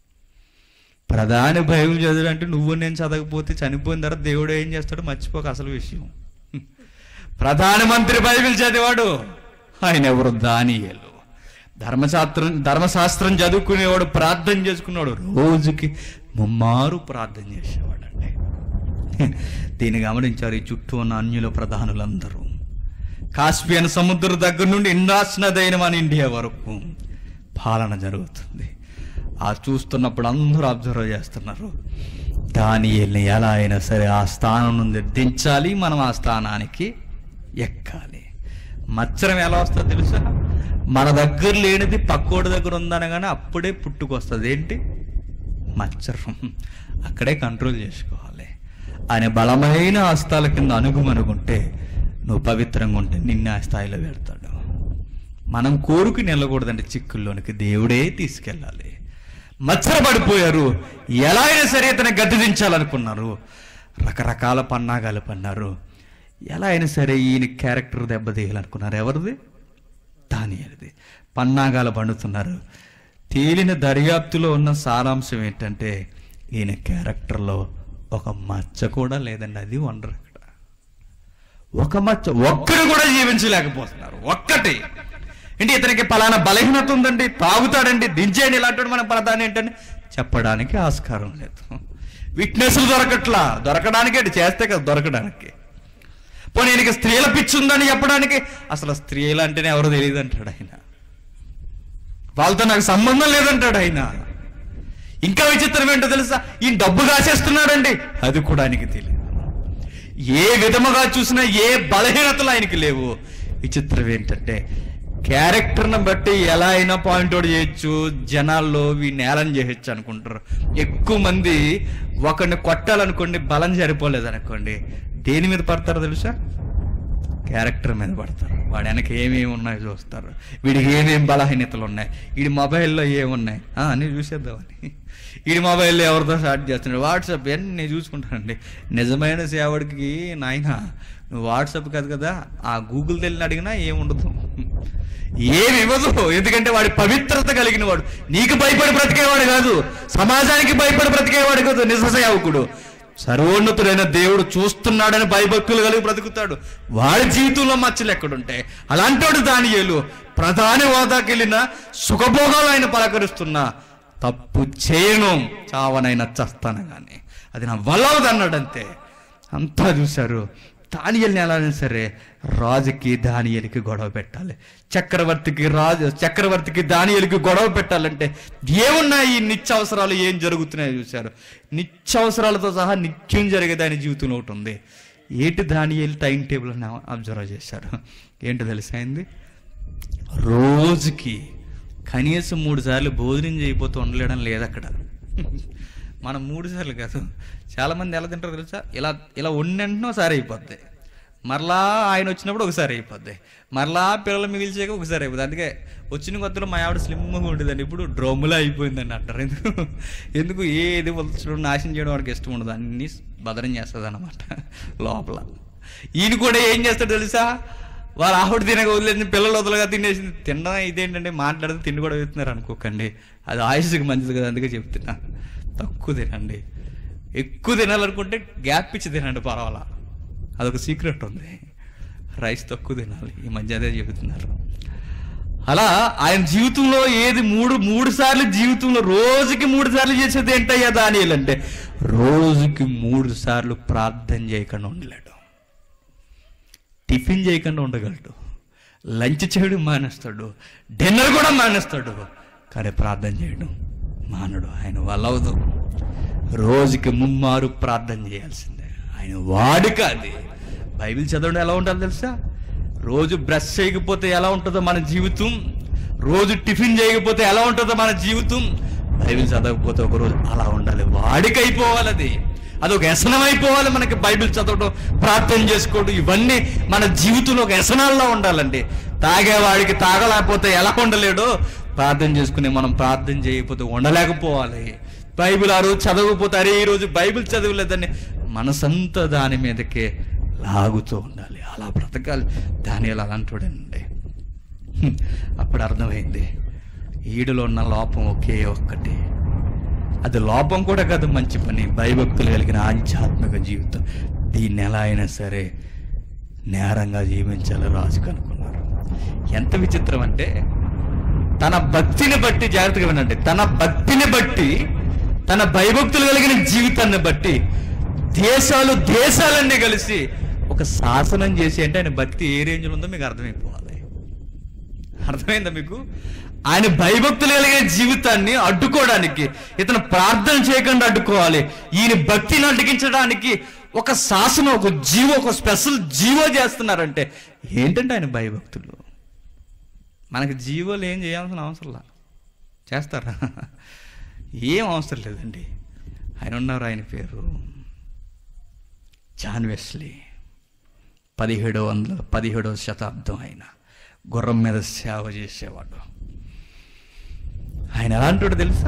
ప్రధాని బైబిల్ చదువు అంటే నువ్వు నేను చదవకపోతే చనిపోయిన తర్వాత దేవుడు ఏం చేస్తాడో మర్చిపోక అసలు విషయం ప్రధానమంత్రి బైబిల్ చదివాడు ఆయన ఎవరు దానియేలు ధర్మశాస్త్రం ధర్మశాస్త్రం చదువుకునేవాడు ప్రార్థన చేసుకునేవాడు రోజుకి ముమ్మారు ప్రార్థన చేసేవాడండి దీన్ని గమనించారు ఈ చుట్టూ ఉన్న అన్యుల ప్రధానులందరూ కాస్పియన్ సముద్రం దగ్గర నుండి ఇండాస్ నదైన మన ఇండియా వరకు పాలన జరుగుతుంది ఆ చూస్తున్నప్పుడు అందరూ అబ్జర్వ్ చేస్తున్నారు దానియల్ని ఎలా అయినా సరే ఆ స్థానం నుండి దించాలి మనం ఆ స్థానానికి ఎక్కాలి మచ్చరం ఎలా వస్తుందో తెలుసా మన దగ్గర లేనిది పక్కోడి దగ్గర ఉందనగానే అప్పుడే పుట్టుకొస్తుంది ఏంటి మచ్చరం అక్కడే కంట్రోల్ చేసుకోవాలి ఆయన బలమైన హస్తాల కింద అనుగుమనుకుంటే నువ్వు పవిత్రంగా ఉంటే నిన్న ఆ స్థాయిలో పెడతాడు మనం కోరుకు నిలకూడదంటే చిక్కుల్లోనికి దేవుడే తీసుకెళ్ళాలి మచ్చరపడిపోయారు ఎలా అయినా సరే ఇతను గద్దె దించాలనుకున్నారు రకరకాల పన్నాగాలు పన్నారు ఎలా అయినా సరే ఈయన క్యారెక్టర్ దెబ్బతీయాలనుకున్నారు ఎవరిది దానియలది పన్నాగాలు పండుతున్నారు తేలిన దర్యాప్తులో ఉన్న సారాంశం ఏంటంటే ఈయన క్యారెక్టర్లో ఒక మచ్చ కూడా లేదండి అది వండర్ అక్కడ ఒక మచ్చ ఒక్కడు కూడా జీవించలేకపోతున్నారు ఒక్కటి ఏంటి ఇతనికి పలానా బలహీనత ఉందండి తాగుతాడండి దించేయండి ఇలాంటి మన ప్రధాని ఏంటని చెప్పడానికి ఆస్కారం లేదు విట్నెస్లు దొరకట్లా దొరకడానికి అంటే చేస్తే కదా దొరకడానికి పోనీ ఈయనకి స్త్రీల పిచ్చి ఉందని చెప్పడానికి అసలు స్త్రీలు అంటేనే ఎవరో తెలియదు అంటాడు ఆయన వాళ్ళతో నాకు సంబంధం లేదంటాడు ఆయన ఇంకా విచిత్రం ఏంటో తెలుసా ఈ డబ్బు కాసేస్తున్నాడండి అది కూడా ఆయనకి తెలియదు ఏ విధముగా చూసినా ఏ బలహీనతలు ఆయనకి లేవు విచిత్రం ఏంటంటే క్యారెక్టర్ని బట్టి ఎలా అయినా పాయింట్ అవుట్ చేయొచ్చు జనాల్లో వీడిని నేలం చేయొచ్చు అనుకుంటారు ఎక్కువ మంది ఒకరిని కొట్టాలనుకోండి బలం సరిపోలేదు అనుకోండి దేని మీద పడతారో తెలుసా క్యారెక్టర్ మీద పడతారు వాడి వెనక ఏమేమి ఉన్నాయో చూస్తారు వీడికి ఏమేమి బలహీనతలు ఉన్నాయి వీడి మొబైల్లో ఏమున్నాయి ఆ, అన్నీ చూసేద్దామని వీడి మొబైల్లో ఎవరితో స్టార్ట్ చేస్తున్నాడు వాట్సాప్ అన్ని నేను చూసుకుంటానండి నిజమైన సేవడికి నాయన నువ్వు వాట్సాప్ కాదు కదా ఆ గూగుల్ తెలియని అడిగినా ఏముండదు ఏమి ఇవ్వదు ఎందుకంటే వాడి పవిత్రత కలిగిన వాడు నీకు భయపడి బ్రతికేవాడు కాదు సమాజానికి భయపడి బ్రతికేవాడు కాదు నిజ సేవకుడు సర్వోన్నతుడైన దేవుడు చూస్తున్నాడని భయభక్తులు కలిగి బ్రతుకుతాడు వాడి జీవితంలో మచ్చలు ఎక్కడుంటాయి అలాంటి వాడు దానియేలు ప్రధాని హోదాకి వెళ్ళిన సుఖభోగాలు ఆయన పలకరిస్తున్నా తప్పు చేయను చావనైనా చస్తాను కానీ అది నా వల్లవదు అన్నాడు అంతే అంతా చూశారు దానియల్ని ఎలా అయినా సరే రాజుకి దానియలికి గొడవ పెట్టాలి చక్రవర్తికి రాజు చక్రవర్తికి దానియలికి గొడవ పెట్టాలంటే ఏమున్నాయి ఈ నిత్యావసరాలు ఏం జరుగుతున్నాయో చూశారు నిత్యావసరాలతో సహా నిత్యం జరిగేది ఆయన జీవితంలో ఒకటి ఉంది ఏంటి దానియలు టైం టేబుల్ అని అబ్జర్వ్ చేశారు ఏంటో తెలిసైంది రోజుకి కనీసం మూడు సార్లు భోజనం చేయకపోతే ఉండలేడం లేదు అక్కడ మనం మూడు సార్లు కాదు చాలామంది ఎలా తింటారో తెలుసా ఇలా ఇలా వండినో ఒకసారి అయిపోద్ది మరలా ఆయన వచ్చినప్పుడు ఒకసారి అయిపోద్ది మరలా పిల్లలు మిగిల్చాక ఒకసారి అయిపోద్ది అందుకే వచ్చిన కొత్తలో మా ఆవిడ స్లిమ్గా ఉండేదండి ఇప్పుడు డ్రమ్ములా అయిపోయిందండి అంటారు ఎందుకు ఎందుకు ఏది వదలచడం నాశనం చేయడం వాడికి ఇష్టం ఉండదు అన్నీ భద్రం చేస్తుంది అనమాట లోపల ఈయన కూడా ఏం చేస్తాడు తెలుసా వారు ఆవిడ తినక వదిలేసింది పిల్లలు వదలగా తినేసింది తినడం ఇదేంటంటే మాట్లాడితే తిండి కూడా వేస్తున్నారు అనుకోకండి అది ఆయుష్కి మంచిది కదా అందుకే చెప్తున్నా తక్కువ తినండి ఎక్కువ తినాలనుకుంటే గ్యాప్ ఇచ్చి తినండి పర్వాలా అదొక సీక్రెట్ ఉంది రైస్ తక్కువ తినాలి ఈ మధ్య అదే చెబుతున్నారు అలా ఆయన జీవితంలో ఏది మూడు మూడు సార్లు జీవితంలో రోజుకి మూడు సార్లు చేసేది ఏంటయ్యా దానియలు అంటే రోజుకి మూడు సార్లు ప్రార్థన చేయకుండా ఉండలేడు టిఫిన్ చేయకుండా ఉండగలడు లంచ్ చేయడం మానేస్తాడు డిన్నర్ కూడా మానేస్తాడు కానీ ప్రార్థన చేయడం మానడు ఆయన వల్ల అవదు రోజుకి ముమ్మారు ప్రార్థన చేయాల్సిందే ఆయన వాడుక అది బైబిల్ చదవడం ఎలా ఉంటుందో తెలుసా రోజు బ్రష్ చేయకపోతే ఎలా ఉంటుందో మన జీవితం రోజు టిఫిన్ చేయకపోతే ఎలా ఉంటుందో మన జీవితం బైబిల్ చదవకపోతే ఒక రోజు అలా ఉండాలి వాడికి అయిపోవాలి అది అది ఒక వ్యసనం అయిపోవాలి మనకి బైబిల్ చదవడం ప్రార్థన చేసుకోవడం ఇవన్నీ మన జీవితంలో ఒక వ్యసనాల్లో ఉండాలండి తాగేవాడికి తాగలేకపోతే ఎలా ఉండలేడో ప్రార్థన చేసుకుని మనం ప్రార్థన చేయకపోతే ఉండలేకపోవాలి బైబిల్ ఆ రోజు చదవకపోతే అరే ఈ రోజు బైబిల్ చదవలేదని మనసంతా దాని మీదకే లాగుతూ ఉండాలి అలా బ్రతకాలి దాని అలాంటి హ్మ్. అప్పుడు అర్థమైంది ఈడులో ఉన్న లోపం ఒకే ఒక్కటి అది లోపం కూడా కాదు మంచి పని భయభక్తులు కలిగిన ఆధ్యాత్మిక జీవితం దీన్ని ఎలా అయినా సరే నేరంగా జీవించాలి రాజు కనుక్కున్నారు ఎంత విచిత్రం అంటే తన భక్తిని బట్టి జాగ్రత్తగా వినండి తన భక్తిని బట్టి తన భయభక్తులు కలిగిన జీవితాన్ని బట్టి దేశాలు దేశాలన్నీ కలిసి ఒక శాసనం చేసి అంటే ఆయన భక్తి ఏ రేంజ్లో ఉందో మీకు అర్థమైపోవాలి అర్థమైందా మీకు ఆయన భయభక్తులు కలిగిన జీవితాన్ని అడ్డుకోవడానికి ఇతను ప్రార్థన చేయకుండా అడ్డుకోవాలి ఈయన భక్తిని అడ్డగించడానికి ఒక శాసనం ఒక జీవో ఒక స్పెషల్ జీవో చేస్తున్నారంటే ఏంటంటే ఆయన భయభక్తులు మనకి జీవోలు ఏం చేయాల్సిన అవసరం లా చేస్తారా ఏం అవసరం లేదండి ఆయన ఉన్నారు ఆయన పేరు జాన్ వెస్లీ పదిహేడో వందల పదిహేడవ శతాబ్దం ఆయన గుర్రం మీద సేవ చేసేవాడు ఆయన ఎలాంటివాడు తెలుసా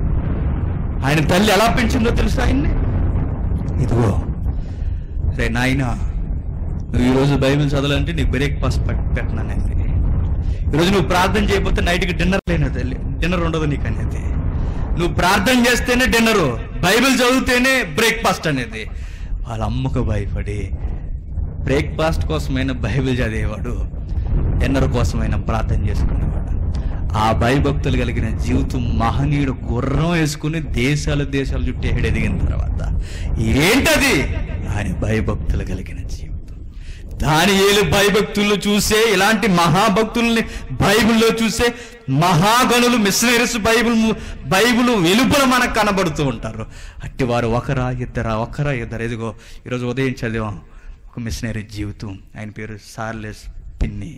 ఆయన తల్లి ఎలా పెంచిందో తెలుసా ఆయన్ని ఇదిగో రే నాయనా నువ్వు ఈరోజు బైబిల్ చదవాలంటే నీకు బ్రేక్ఫాస్ట్ పెట్టినానండి ఈరోజు నువ్వు ప్రార్థన చేయకపోతే నైట్కి డిన్నర్ లేనది డిన్నర్ ఉండదు నీకు అనేది నువ్వు ప్రార్థన చేస్తేనే డిన్నరు బైబిల్ చదివితేనే బ్రేక్ఫాస్ట్ అనేది వాళ్ళ అమ్మకు భయపడి బ్రేక్ఫాస్ట్ కోసమైన బైబిల్ చదివేవాడు డిన్నర్ కోసమైన ప్రార్థన చేసుకునేవాడు ఆ భయభక్తులు కలిగిన జీవితం మహనీయుడు గుర్రం వేసుకుని దేశాలు దేశాలు చుట్టూ ఎదిగిన తర్వాత ఏంటది ఆయన భయభక్తులు కలిగిన జీవితం దాని ఏలు భయభక్తుల్లో చూసే ఇలాంటి మహాభక్తుల్ని బైబిల్లో చూసే మహాగణులు మిషనరీస్ బైబిల్ బైబిల్ వెలుపల మనకు కనబడుతూ ఉంటారు అట్టి వారు ఒకరా ఇద్దరా ఒకరా ఇద్దరు ఎదుగో ఈరోజు ఉదయం చదివాం ఒక మిషనరీ జీవితం ఆయన పేరు సార్లెస్ పిన్ని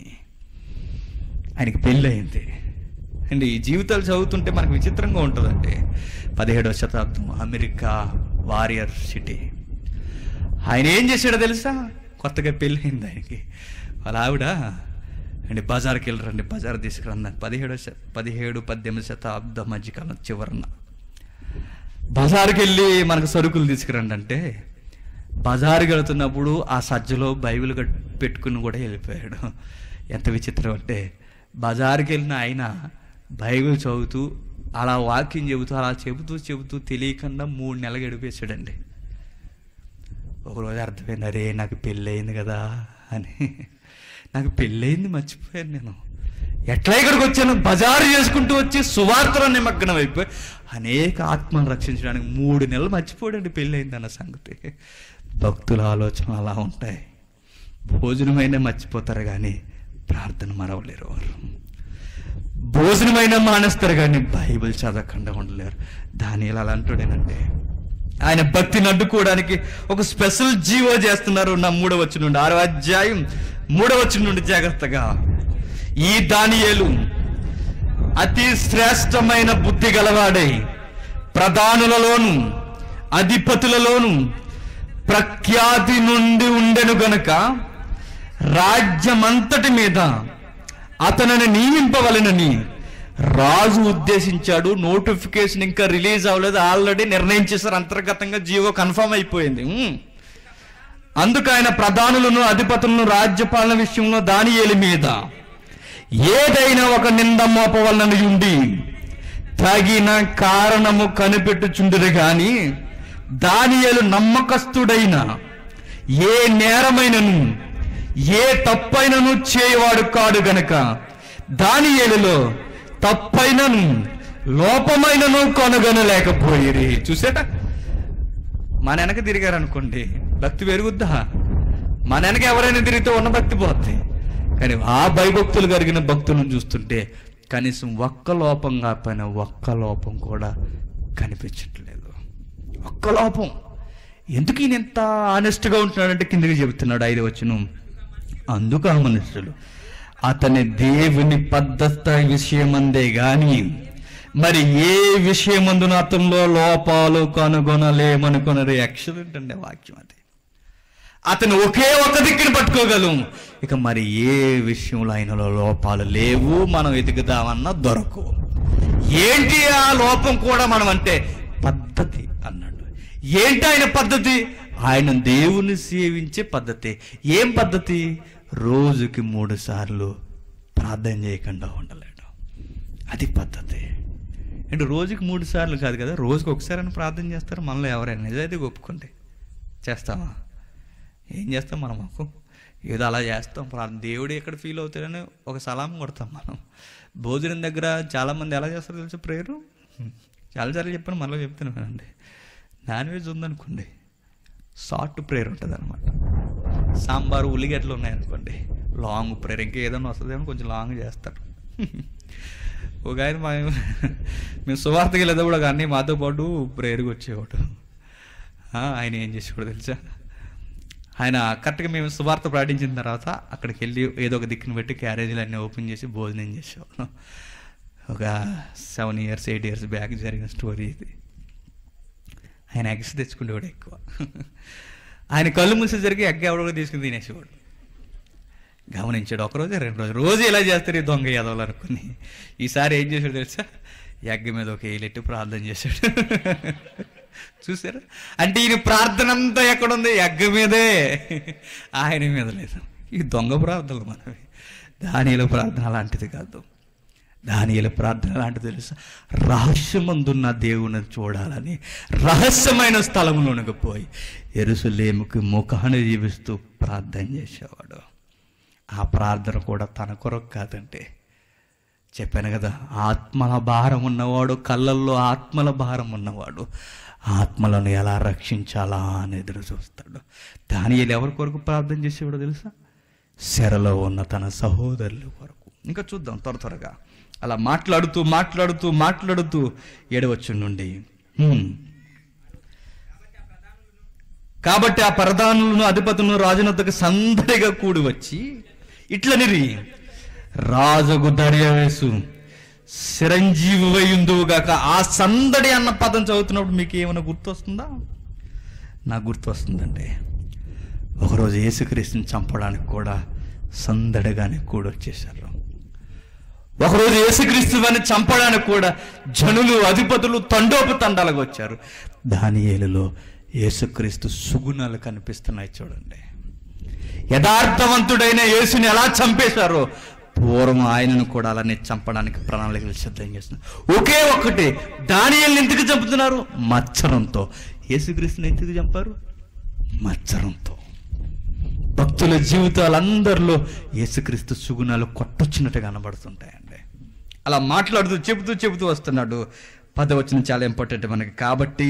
ఆయనకి పెళ్ళి అయింది అండి ఈ జీవితాలు చదువుతుంటే మనకు విచిత్రంగా ఉంటుందండి పదిహేడవ శతాబ్దం అమెరికా వారియర్ సిటీ ఆయన ఏం చేశాడో తెలుసా కొత్తగా పెళ్ళయింది ఆయనకి వాళ్ళ ఆవిడ అండి బజార్కి వెళ్ళరండి బజార్ తీసుకురన్న పదిహేడు శ- పదిహేడు పద్దెనిమిది శతాబ్దం మధ్యకాలం చివరన బజార్కి వెళ్ళి మనకు సరుకులు తీసుకురండి అంటే బజార్కి వెళుతున్నప్పుడు ఆ సజ్జలో బైబిల్ కట్- పెట్టుకుని కూడా వెళ్ళిపోయాడు ఎంత విచిత్రం అంటే బజార్కి వెళ్ళిన ఆయన బైబిల్ చదువుతూ అలా వాకింగ్ చెబుతూ అలా చెబుతూ చెబుతూ తెలియకుండా మూడు నెలలు గడిపేశాడండి ఒకరోజు అర్థమైంది అరే నాకు పెళ్ళి అయింది కదా అని నాకు పెళ్ళయింది మర్చిపోయాను నేను ఎట్లా ఇక్కడికి వచ్చాను బజారు చేసుకుంటూ వచ్చి సువార్తలో నిమగ్నం అయిపోయి అనేక ఆత్మను రక్షించడానికి మూడు నెలలు మర్చిపోడండి పెళ్ళయింది అన్న సంగతి భక్తుల ఆలోచన అలా ఉంటాయి భోజనమైనా మర్చిపోతారు కానీ ప్రార్థన మరవలేరు వారు భోజనమైనా మానేస్తారు కానీ బైబిల్ చదవకుండా ఉండలేరు దాని అలా అంటాడేనంటే ఆయన భక్తిని అడ్డుకోవడానికి ఒక స్పెషల్ జీవో చేస్తున్నారు నా మూడవచ్చు నుండి ఆరో అధ్యాయం మూడవచ్చు నుండి జాగ్రత్తగా ఈ దానియేలు అతి శ్రేష్టమైన బుద్ధి గలవాడై ప్రధానులలోను అధిపతులలోను ప్రఖ్యాతి నుండి ఉండెను గనుక రాజ్యమంతటి మీద అతనిని నియమింపవలెనని రాజు ఉద్దేశించాడు నోటిఫికేషన్ ఇంకా రిలీజ్ అవ్వలేదు ఆల్రెడీ నిర్ణయం చేశారు అంతర్గతంగా జీవో కన్ఫర్మ్ అయిపోయింది ఉమ్. అందుకు ఆయన ప్రధానులను అధిపతులను రాజ్యపాలన విషయంలో దానియేలు మీద ఏదైనా ఒక నింద మోపవలనని ఉండి తగిన కారణము కనిపెట్టుచుండురు గాని దానియేలు నమ్మకస్తుడైన ఏ నేరమైనను ఏ తప్పైనను చేయవాడు కాడు గనక దానియేలులో తప్పైనను లోపమైనను కొనగనలేకపోయిరి చూసేట మన వెనక తిరిగారు అనుకోండి భక్తి పెరుగుద్దా మన వెనక ఎవరైనా తిరిగితే ఉన్న భక్తి పోద్ది కానీ ఆ భయభక్తులు కలిగిన భక్తులను చూస్తుంటే కనీసం ఒక్క లోపం కాకపోయినా ఒక్క లోపం కూడా కనిపించట్లేదు ఒక్క లోపం ఎందుకు ఈయన ఎంత ఆనెస్ట్గా ఉంటున్నాడంటే కిందకి చెబుతున్నాడు ఐదు వచ్చిన అందుకు ఆ మనుషులు అతని దేవుని పద్ధత విషయమందే గాని మరి ఏ విషయమందున అతనిలో లోపాలు కనుగొనలేమనుకున్నారు ఎక్సలెంట్ అండి ఆ వాక్యం అది అతను ఒకే ఒక దిక్కుని పట్టుకోగలం ఇక మరి ఏ విషయంలో ఆయనలో లోపాలు లేవు మనం ఎదుగుదామన్నా దొరకవు ఏంటి ఆ లోపం కూడా మనం అంటే పద్ధతి అన్నాడు ఏంటి ఆయన పద్ధతి ఆయన దేవుని సేవించే పద్ధతి ఏం పద్ధతి రోజుకి మూడు సార్లు ప్రార్థన చేయకుండా ఉండలేడు అది పద్ధతి అంటే రోజుకి మూడు సార్లు కాదు కదా రోజుకి ఒకసారి అని ప్రార్థన చేస్తారు మనలో ఎవరైనా నిజాయితీ ఒప్పుకోండి చేస్తామా ఏం చేస్తాం మనం మాకు ఏదో అలా చేస్తాం ప్రార్థన దేవుడు ఎక్కడ ఫీల్ అవుతాడని ఒక సలాం కొడతాం మనం భోజనం దగ్గర చాలామంది ఎలా చేస్తారో తెలుసు ప్రేయరు చాలాసార్లు చెప్పాను మళ్ళీ చెప్తాను వినండి నాన్ వెజ్ ఉందనుకోండి షార్ట్ ప్రేయర్ ఉంటుంది అనమాట సాంబారు ఉల్లిగడ్డలు ఉన్నాయనుకోండి లాంగ్ ప్రేయర్ ఇంకా ఏదైనా వస్తుందేమో కొంచెం లాంగ్ చేస్తారు ఒక ఆయన మా మేము సువార్తకి వెళ్ళేటప్పుడు ఒక అన్నీ మాతో పాటు ప్రేయర్కి వచ్చేవాడు ఆ, ఆయన ఏం చేసేవాడు తెలుసా ఆయన కరెక్ట్గా మేము సువార్త ప్రకటించిన తర్వాత అక్కడికి వెళ్ళి ఏదో ఒక దిక్కుని పెట్టి క్యారేజీలు అన్నీ ఓపెన్ చేసి భోజనం చేసేవాళ్ళం ఒక seven years eight years back జరిగిన స్టోరీ ఇది ఆయన ఎగ్స్ తెచ్చుకునేవాడు ఎక్కువ ఆయన కళ్ళు మూసేసరికి ఎగ్ ఎవడో తీసుకుని తినేసేవాడు గమనించాడు ఒకరోజు రెండు రోజు రోజు ఇలా చేస్తారు ఈ దొంగ యాదవులు అనుకుని ఈసారి ఏం చేశాడు తెలుసా ఎగ్గ మీద ఒక ఏలెట్టి ప్రార్థన చేశాడు చూసారా అంటే ఈయన ప్రార్థన అంతా ఎక్కడుంది ఎగ్గ మీదే ఆయన మీద లేదు ఈ దొంగ ప్రార్థనలు మనవి దానిలో ప్రార్థన అలాంటిది కాదు దానియల ప్రార్థన లాంటిది తెలుసా రహస్యమందున్న దేవుని చూడాలని రహస్యమైన స్థలంలోనికి పోయి ఎరుసలేముకి ముఖాన్ని జీవిస్తూ ప్రార్థన చేసేవాడు ఆ ప్రార్థన కూడా తన కొరకు కాదంటే చెప్పాను కదా ఆత్మల భారం ఉన్నవాడు కళ్ళల్లో ఆత్మల భారం ఉన్నవాడు ఆత్మలను ఎలా రక్షించాలా అని ఎదురు చూస్తాడు దానియలు ఎవరి కొరకు ప్రార్థన చేసేవాడో తెలుసా శరలో ఉన్న తన సహోదరుల కొరకు ఇంకా చూద్దాం త్వర త్వరగా అలా మాట్లాడుతూ మాట్లాడుతూ మాట్లాడుతూ ఏడవచ్చు నుండి హ్మ్. కాబట్టి ఆ ప్రధానులను అధిపతులను రాజునొద్దకు సందడిగా కూడి వచ్చి ఇట్లనిరి రాజుకు దర్యావేసు చిరంజీవి వయుందువుగాక ఆ సందడి అన్న పదం చదువుతున్నప్పుడు మీకు ఏమైనా గుర్తొస్తుందా నాకు గుర్తొస్తుందండి ఒకరోజు యేసుక్రీస్తుని చంపడానికి కూడా సందడిగానే కూడొచ్చేశారు ఒకరోజు యేసుక్రీస్తు అని చంపడానికి కూడా జనులు అధిపతులు తండోపు తండాలకు వచ్చారు దానియేలులో యేసుక్రీస్తు సుగుణాలు కనిపిస్తున్నాయి చూడండి యథార్థవంతుడైన యేసుని ఎలా చంపేశారో పూర్వం ఆయనను కూడా అలానే చంపడానికి ప్రణాళికలు సిద్ధం చేస్తున్నారు ఒకే ఒక్కటి దానియల్ని ఎందుకు చంపుతున్నారు మత్సరంతో యేసుక్రీస్తుని ఎందుకు చంపారు మత్సరంతో భక్తుల జీవితాలందరిలో యేసుక్రీస్తు సుగుణాలు కొట్టొచ్చినట్టు కనబడుతుంటాయండి అలా మాట్లాడుతూ చెబుతూ చెబుతూ వస్తున్నాడు పదవచనం చాలా ఇంపార్టెంట్ మనకి కాబట్టి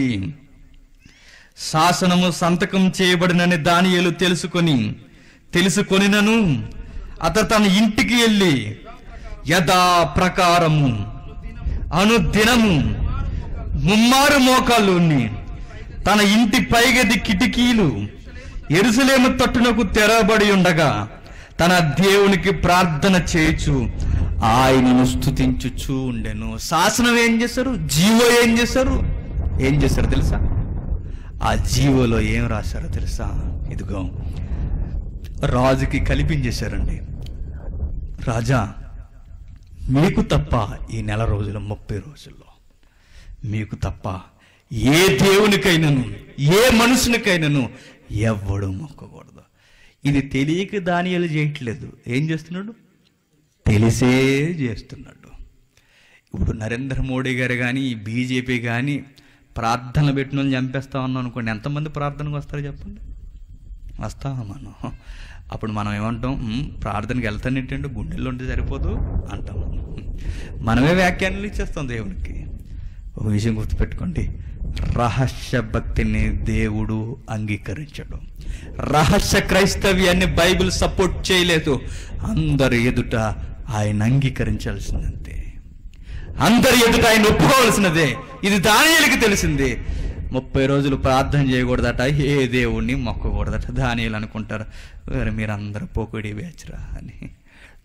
శాసనము సంతకం చేయబడినని దానియేలు తెలుసుకొని తెలుసుకొనినను అతడు తన ఇంటికి వెళ్ళి యథా ప్రకారము అనుదినము ముమ్మారు మోకాళ్ళుని తన ఇంటి పైగది కిటికీలు ఎరుసలేము తట్టునకు తెరబడి ఉండగా తన దేవునికి ప్రార్థన చేయుచు ఆయనను స్తుతించుచూ ఉండెను శాసనం ఏం చేశారు జీవో ఏం చేశారు ఏం చేశారు తెలుసా ఆ జీవోలో ఏం రాశారో తెలుసా ఇదిగో రాజుకి కల్పించేశారండి రాజా మీకు తప్ప ఈ నెల రోజులు ముప్పై రోజుల్లో మీకు తప్ప ఏ దేవునికైనాను ఏ మనుషునికైనాను ఎవ్వడు మొక్కకూడదు ఇది తెలియక దానియాలు చేయట్లేదు ఏం చేస్తున్నాడు తెలిసే చేస్తున్నాడు ఇప్పుడు నరేంద్ర మోడీ గారు కానీ బీజేపీ కానీ ప్రార్థనలు పెట్టిన వాళ్ళని చంపేస్తా ఉన్నాం అనుకోండి ఎంతమంది ప్రార్థనకు వస్తారు చెప్పండి వస్తామా మనం అప్పుడు మనం ఏమంటాం "ఉమ్, ప్రార్థనకి వెళ్తానేంటంటే గుండెల్లో ఉంటే సరిపోదు అంటాం మనమే వ్యాఖ్యానాలు ఇచ్చేస్తాం దేవునికి ఒక విషయం గుర్తుపెట్టుకోండి రహస్య భక్తిని దేవుడు అంగీకరించడు రహస్య క్రైస్తవ్యాన్ని బైబిల్ సపోర్ట్ చేయలేదు అందరి ఎదుట ఆయన అంగీకరించాల్సిందంతే అందరి ఎదుట ఆయన ఒప్పుకోవాల్సినదే ఇది దానియాలకి తెలిసింది ముప్పై రోజులు ప్రార్థన చేయకూడదట ఏ దేవుణ్ణి మొక్కకూడదట దానియాలు అనుకుంటారు "వేరే మీరందరూ పోకుడి వేచరా అని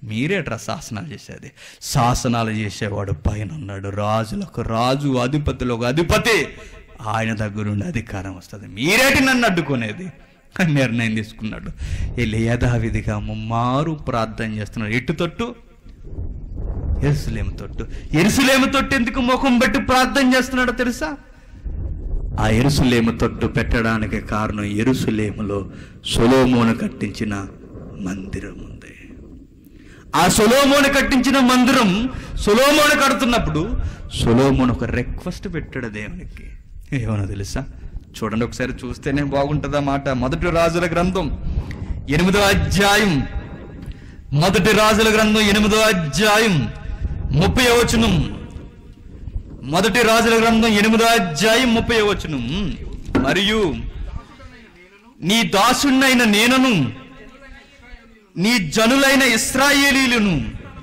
మీరేట్రా శాసనాలు చేసేది శాసనాలు చేసేవాడు పైన ఉన్నాడు రాజులకు రాజు అధిపతులకు అధిపతి ఆయన దగ్గరుండి అధికారం వస్తుంది మీరేటి నన్ను అడ్డుకునేది అని నిర్ణయం తీసుకున్నాడు వెళ్ళి యథావిధిగా ముమ్మారు ప్రార్థన చేస్తున్నాడు ఎటు తొట్టు ఎరుసలేము తొట్టు ఎరుసలేము తొట్టు ఎందుకు ముఖం పెట్టి ప్రార్థన చేస్తున్నాడో తెలుసా ఆ ఎరుసలేము తొట్టు పెట్టడానికి కారణం ఎరుసలేములో సొలోమోను కట్టించిన మందిరం ఉంది ఆ సొలోమోను కట్టించిన మందిరం సొలోమోను కడుతున్నప్పుడు సొలోమోను ఒక రిక్వెస్ట్ పెట్టాడు దేవునికి ఏమన్నా తెలుసా చూడండి ఒకసారి చూస్తేనే బాగుంటుంది మాట మొదటి రాజుల గ్రంథం ఎనిమిదో అధ్యాయం మొదటి రాజుల గ్రంథం ఎనిమిదో అధ్యాయం ముప్పై వచనం మొదటి రాజుల గ్రంథం ఎనిమిదో అధ్యాయం ముప్పై వచనం మరియు నీ దాసుణ్ణైన నేనను నీ జనులైన ఇస్రాయేలీలను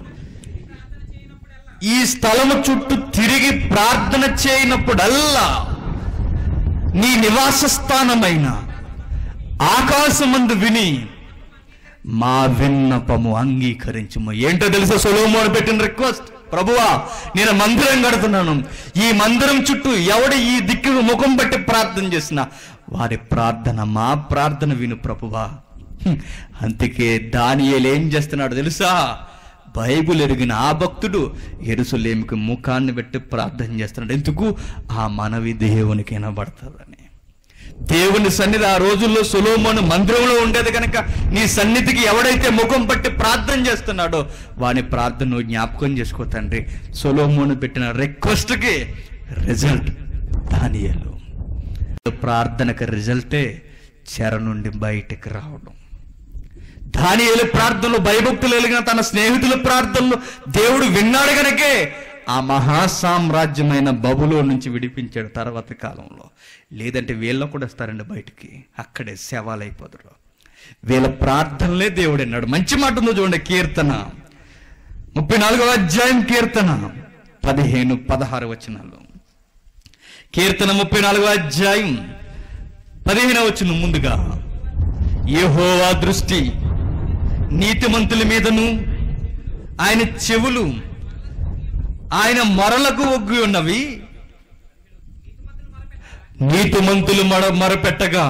ఈ స్థలము చుట్టూ తిరిగి ప్రార్థన చేయనప్పుడల్లా నీ నివాస స్థానమైన ఆకాశమందు విని మా విన్నపము అంగీకరించుము ఏంటో తెలుసా సొలోమోను పెట్టిన రిక్వెస్ట్ ప్రభువా నేను మందిరం కడుతున్నాను ఈ మందిరం చుట్టూ ఎవడు ఈ దిక్కు ముఖం పెట్టి ప్రార్థన చేసిన వారి ప్రార్థన మా ప్రార్థన విను ప్రభువా హ్మ్. అందుకే దానియేలు ఏం చేస్తున్నాడు తెలుసా బైబుల్ ఎరిగిన ఆ భక్తుడు ఎరుసలేమికి ముఖాన్ని పెట్టి ప్రార్థన చేస్తున్నాడు ఎందుకు ఆ మనవి దేవునికి వినబడుతుందని దేవుని సన్నిధి ఆ రోజుల్లో సులోమోను మందిరంలో ఉండేది కనుక నీ సన్నిధికి ఎవడైతే ముఖం పట్టి ప్రార్థన చేస్తున్నాడో వాని ప్రార్థన నువ్వు జ్ఞాపకం చేసుకో తండ్రి సొలోమోను పెట్టిన రిక్వెస్ట్కి రిజల్ట్ దానియలు ప్రార్థనకు రిజల్టే చెర నుండి బయటికి రావడం దానియేలు ప్రార్థనలు భయభక్తులు కలిగిన తన స్నేహితుల ప్రార్థనలు దేవుడు విన్నాడు గనకే ఆ మహాసామ్రాజ్యమైన బబులో నుంచి విడిపించాడు తర్వాత కాలంలో లేదంటే వీళ్ళ కూడా వస్తారండి బయటికి అక్కడే శవాలైపోతారు వీళ్ళ ప్రార్థనలే దేవుడు అన్నాడు మంచి మాట ఉందో చూడండి కీర్తన ముప్పై నాలుగవ అధ్యాయం కీర్తన పదిహేను పదహారు వచనాలు కీర్తన ముప్పై నాలుగవ అధ్యాయం పదిహేను వచ్చిన ముందుగా యెహోవా దృష్టి నీతిమంతుల మీదను ఆయన చెవులు ఆయన మొరలకు ఒగ్గి ఉన్నవి నీతిమంతులు మర మరపెట్టగా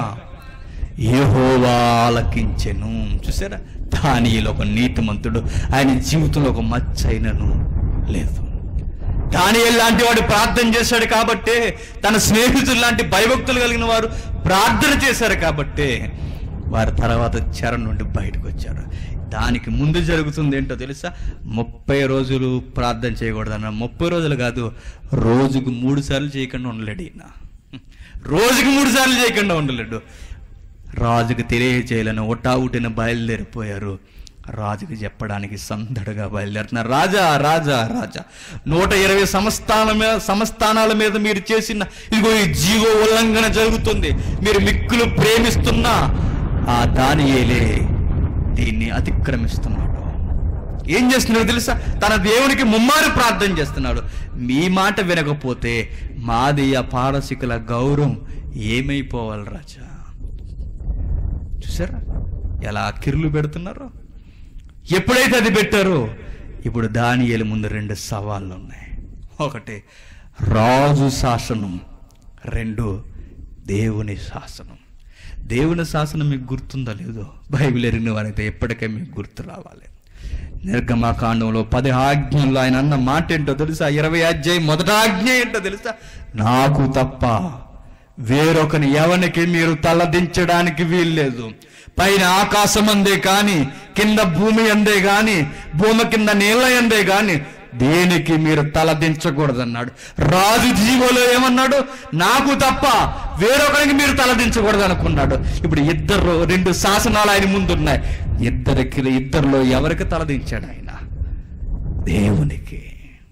యెహోవా ఆలకించెను చూసారా దానిలో ఒక నీతిమంతుడు ఆయన జీవితంలో ఒక మచ్చైనను లేదు దానియేలు లాంటి వాడు ప్రార్థన చేశాడు కాబట్టే తన స్నేహితులు లాంటి భయభక్తులు కలిగిన వారు ప్రార్థన చేశారు కాబట్టే వారి తర్వాత చెర నుండి బయటకు వచ్చారు దానికి ముందు జరుగుతుంది ఏంటో తెలుసా ముప్పై రోజులు ప్రార్థన చేయకూడదన్న ముప్పై రోజులు కాదు రోజుకు మూడు సార్లు చేయకుండా ఉండలేడు ఈయన రోజుకి మూడు సార్లు చేయకుండా ఉండలేడు రాజుకు తెలియజేయాలని ఒటావుటిన బయలుదేరిపోయారు రాజుకు చెప్పడానికి సందడిగా బయలుదేరుతున్నారు రాజా రాజా రాజా నూట ఇరవై సంస్థానాల మీద సంస్థానాల మీద మీరు చేసిన ఇదిగో ఈ జీవ ఉల్లంఘన జరుగుతుంది మీరు మిక్కులు ప్రేమిస్తున్న ఆ దానియేలే దీన్ని అతిక్రమిస్తున్నాడు ఏం చేస్తున్నాడు తెలుసా తన దేవునికి ముమ్మారు ప్రార్థన చేస్తున్నాడు మీ మాట వినకపోతే మాది ఆ పారసికుల గౌరవం ఏమైపోవాలి రాజా చూసారా ఎలా కిర్లు పెడుతున్నారో ఎప్పుడైతే అది పెట్టారో ఇప్పుడు దానియేలు ముందు రెండు సవాళ్ళు ఉన్నాయి ఒకటి రాజు శాసనం రెండు దేవుని శాసనం దేవుని శాసనం మీకు గుర్తుందో లేదో బైబిల్ ఎరిగిన వారైతే ఎప్పటికే మీకు గుర్తు రావాలి నిర్గమాకాండంలో పది ఆజ్ఞల్లో ఆయన అన్న మాట ఏంటో తెలుసా ఇరవై అధ్యాయం మొదట ఆజ్ఞ ఏంటో తెలుసా నాకు తప్ప వేరొకని ఎవరికి మీరు తలదించడానికి వీల్లేదు పైన ఆకాశం అందే కాని కింద భూమి అందే గాని భూమి కింద నీళ్ళ అందే గాని దేనికి మీరు తలదించకూడదన్నాడు రాజు జీవోలో ఏమన్నాడు నాకు తప్ప వేరొకరికి మీరు తలదించకూడదు అనుకున్నాడు ఇప్పుడు ఇద్దరు రెండు శాసనాలు ఆయన ముందున్నాయి ఇద్దరికి ఇద్దరిలో ఎవరికి తలదించాడు ఆయన దేవునికి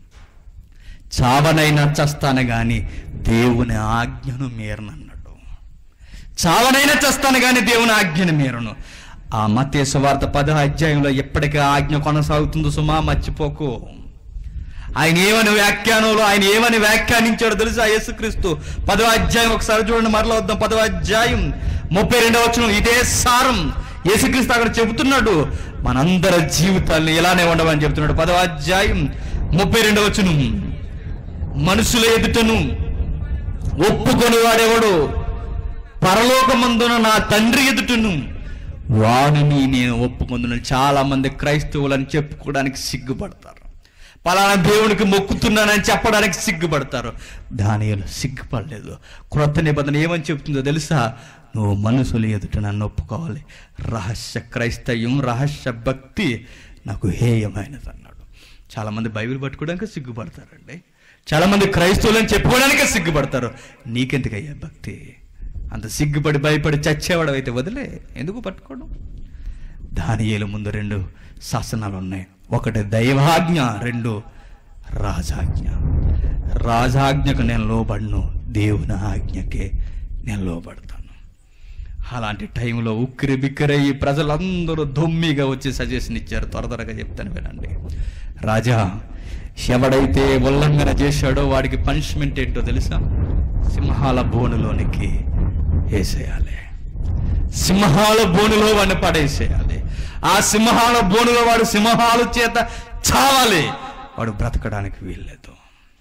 చావనైనా చస్తాను గాని దేవుని ఆజ్ఞను మీరనన్నాడు చావనైనా చస్తాను గాని దేవుని ఆజ్ఞను మీరను ఆ మత్య సువార్త పద అధ్యాయంలో ఎప్పటికీ ఆ ఆజ్ఞ కొనసాగుతుందో సుమా మర్చిపోకు ఆయన ఏమని వ్యాఖ్యానంలో ఆయన ఏమని వ్యాఖ్యానించాడో తెలుసా యేసుక్రీస్తు పదో అధ్యాయం ఒకసారి చూడండి మరలా వద్దాం పదో అధ్యాయం ముప్పై రెండవ వచ్చిన ఇదే సారం యేసుక్రీస్తు అక్కడ చెబుతున్నాడు మనందరి జీవితాల్ని ఇలానే ఉండమని చెబుతున్నాడు పదవ అధ్యాయం ముప్పై రెండవ వచ్చును మనుషుల ఎదుటను ఒప్పుకొని వాడెవడు పరలోకమందున నా తండ్రి ఎదుటను వాడిని నేను ఒప్పుకుందును చాలా మంది క్రైస్తవులని చెప్పుకోవడానికి సిగ్గుపడతారు పలానా దేవునికి మొక్కుతున్నానని చెప్పడానికి సిగ్గుపడతారు దానిలో సిగ్గుపడలేదు క్రొత్త నిబంధన ఏమని చెప్తుందో తెలుసా నువ్వు మనుషుల ఎదుట నన్ను ఒప్పుకోవాలి రహస్య క్రైస్తవ్యం రహస్య భక్తి నాకు హేయమైనది అన్నాడు చాలామంది బైబిల్ పట్టుకోవడానికి సిగ్గుపడతారండి చాలామంది క్రైస్తవులని చెప్పుకోవడానికే సిగ్గుపడతారు నీకెందుకయ్యా భక్తి అంత సిగ్గుపడి భయపడి చచ్చేవాడు అయితే వదిలే ఎందుకు పట్టుకోవడం దానియేలు ముందు రెండు శాసనాలు ఉన్నాయి ఒకటి దైవాజ్ఞ రెండు రాజాజ్ఞ రాజాజ్ఞకు నేను లోబడను దేవుని ఆజ్ఞకే నేను లోబడతాను అలాంటి టైంలో ఉక్కిరి బిక్కిరయ్యి ప్రజలందరూ దొమ్మిగా వచ్చి సజెషన్ ఇచ్చారు త్వర త్వరగా చెప్తాను వినండి రాజా ఎవడైతే ఉల్లంఘన చేశాడో వాడికి పనిష్మెంట్ ఏంటో తెలుసా సింహాల బోనులోనికి వేసేయాలి సింహాల బోనులో వాడిని పడేసేయాలి ఆ సింహాల బోనులో వాడు సింహాల చేత చావాలి వాడు బ్రతకడానికి వీల్లేదు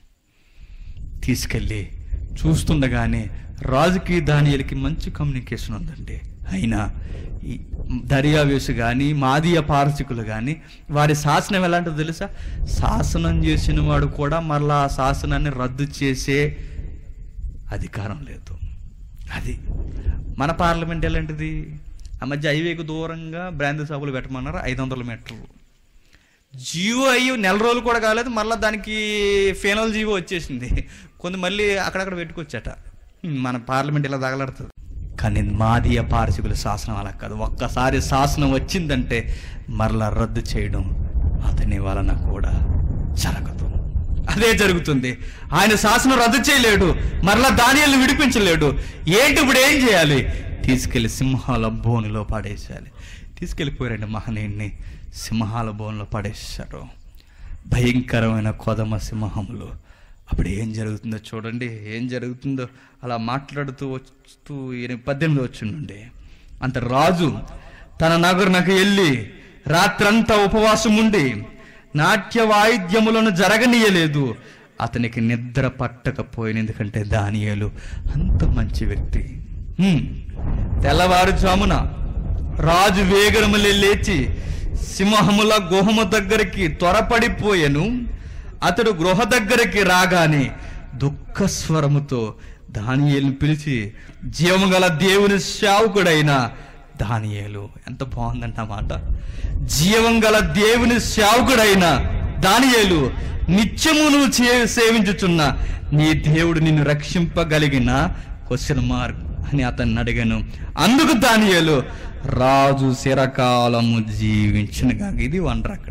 తీసుకెళ్ళి చూస్తుండగానే రాజుకి దానియలకి మంచి కమ్యూనికేషన్ ఉందండి అయినా ఈ దర్యావేసు కానీ మాదీయ పారసికులు కానీ వారి శాసనం ఎలాంటిదో తెలుసా శాసనం చేసిన వాడు కూడా మరలా ఆ శాసనాన్ని రద్దు చేసే అధికారం లేదు అది మన పార్లమెంట్ ఎలాంటిది ఆ మధ్య హైవేకు దూరంగా బ్రాంతి సభలు పెట్టమన్నారు ఐదు వందల మీటర్లు జియో అయ్యి నెల రోజులు కూడా కాలేదు మళ్ళీ దానికి ఫైనల్ జియో వచ్చేసింది కొంత మళ్ళీ అక్కడక్కడ పెట్టుకొచ్చట మన పార్లమెంట్ ఇలా తగలడుతుంది కానీ మాదీయ పారసికుల శాసనం అలా కాదు ఒక్కసారి శాసనం వచ్చిందంటే మరలా రద్దు చేయడం అతని వలన కూడా జరగదు అదే జరుగుతుంది ఆయన శాసనం రద్దు చేయలేడు మరలా దానియల్ని విడిపించలేడు ఏంటి ఇప్పుడు ఏం చేయాలి తీసుకెళ్లి సింహాల బోనులో పడేసేయాలి తీసుకెళ్ళిపోయారండి మహనీయుడిని సింహాల బోన్లో పడేశారు భయంకరమైన కొదమ సింహములు అప్పుడు ఏం జరుగుతుందో చూడండి ఏం జరుగుతుందో అలా మాట్లాడుతూ వస్తూ ఈయన పద్దెనిమిది వచ్చిండండి అంత రాజు తన నగరునకు వెళ్ళి రాత్రంతా ఉపవాసం ఉండి నాట్య వాయిద్యములను జరగనీయలేదు అతనికి నిద్ర పట్టకపోయిన ఎందుకంటే దానియేలు అంత మంచి వ్యక్తి హ్మ్. తెల్లవారుజామున రాజు వేగరములే లేచి సింహముల గుహము దగ్గరికి త్వరపడిపోయెను అతడు గృహ దగ్గరికి రాగానే దుఃఖ స్వరముతో దానియేలును పిలిచి జీవము గల దేవుని సేవకుడైన దానియేలు ఎంత బాగుందంట ఆ మాట జీవం గల దేవుని సేవకుడైన దానియేలు నిత్యము నువ్వు చే- సేవించుచున్న నీ దేవుడు నిన్ను రక్షింపగలిగిన క్వశ్చన్ మార్క్ అని అతన్ని అడిగాను అందుకు దానియేలు రాజు చిరకాలము జీవించిన కాక ఇది వండర్ అక్కడ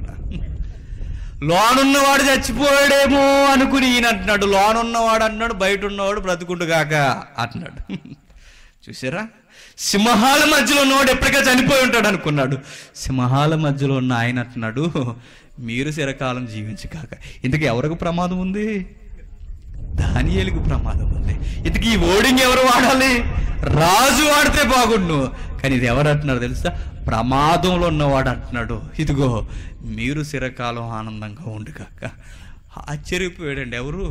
లోనున్నవాడు చచ్చిపోయాడేమో అనుకుని ఈయన అంటున్నాడు లోనున్నవాడు అంటున్నాడు బయట ఉన్నవాడు బ్రతుకుండు కాక అంటున్నాడు చూసారా సింహాల మధ్యలో ఉన్నవాడు ఎప్పటికే చనిపోయి ఉంటాడు అనుకున్నాడు సింహాల మధ్యలో ఉన్న ఆయన అంటున్నాడు మీరు చిరకాలం జీవించి కాక ఇంతకీ ఎవరికి ప్రమాదం ఉంది దానియేలుకు ప్రమాదం ఉంది ఇంతకీ ఈ ఓడింగ్ ఎవరు వాడాలి రాజు వాడితే బాగుండు కానీ ఇది ఎవరు అంటున్నారు తెలుసా ప్రమాదంలో ఉన్నవాడు అంటున్నాడు ఇదిగో మీరు చిరకాలం ఆనందంగా ఉండు కాక ఆశ్చర్యపోయాడండి ఎవరు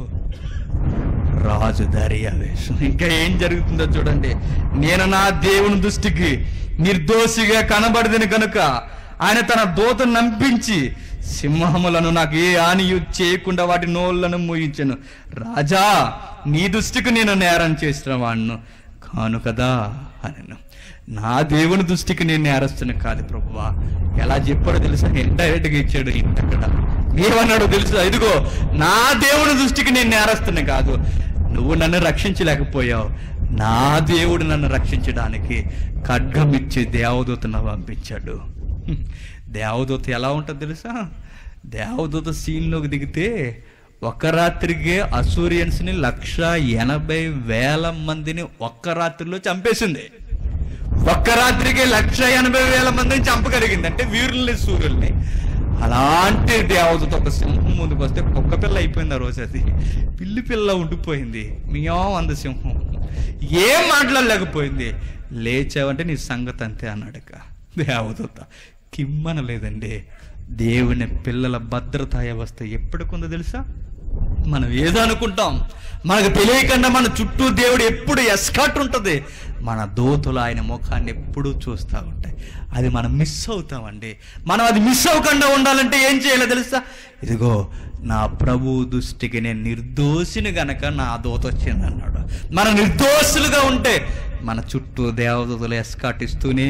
రాజు దర్యావేశం ఇంకా ఏం జరుగుతుందో చూడండి నేను నా దేవుని దృష్టికి నిర్దోషిగా కనబడిదని కనుక ఆయన తన దూతను నంపించి సింహములను నాకు ఏ హానియు చేయకుండా వాటి నోళ్లను మూయించను రాజా నీ దృష్టికి నేను నేరం చేసిన వాణ్ణు కాను కదా అనను నా దేవుని దృష్టికి నేను నేరస్తుని కాదు ప్రభువా ఎలా చెప్పాడో తెలుసా ఇండైరెక్ట్ గా ఇచ్చాడు ఇంతక్కడ ఏమన్నాడో తెలుసా ఇదిగో నా దేవుని దృష్టికి నేను నేరస్తుని కాదు నువ్వు నన్ను రక్షించలేకపోయావు నా దేవుడు నన్ను రక్షించడానికి ఖడ్గం ఇచ్చి దేవదూతను పంపించాడు హ్మ్. దేవదూత ఎలా ఉంటుంది తెలుసా దేవదూత సీన్లోకి దిగితే ఒక్క రాత్రికే అసూరియన్స్ని లక్ష ఎనభై వేల మందిని ఒక్క రాత్రిలో చంపేసింది ఒక్క రాత్రికి లక్ష ఎనభై వేల మందిని చంపగలిగింది అంటే వీరుల్ని సూర్యుల్ని అలాంటి దేవతతో ఒక సింహం ముందుకు వస్తే కుక్క పిల్ల అయిపోయింది ఆ రోజు అది పిల్లి పిల్ల ఉండిపోయింది మియాం అంద సింహం ఏం మాట్లాడలేకపోయింది లేచావంటే నీ సంగతి అంతే అన్నాడక దేవదూత కిమ్మనలేదండి దేవుని పిల్లల భద్రతా వ్యవస్థ ఎప్పటికుందో తెలుసా మనం ఏదో అనుకుంటాం మనకు తెలియకుండా మన చుట్టూ దేవుడు ఎప్పుడు ఎస్కాట్ ఉంటుంది మన దోతులు ఆయన ముఖాన్ని ఎప్పుడూ చూస్తూ ఉంటాయి అది మనం మిస్ అవుతామండి మనం అది మిస్ అవ్వకుండా ఉండాలంటే ఏం చేయాలో తెలుసా ఇదిగో నా ప్రభు దృష్టికి నేను నిర్దోషిని గనక నా దోత వచ్చింది అన్నాడు మన నిర్దోషులుగా ఉంటే మన చుట్టూ దేవదూతలు ఎస్కాట్ ఇస్తూనే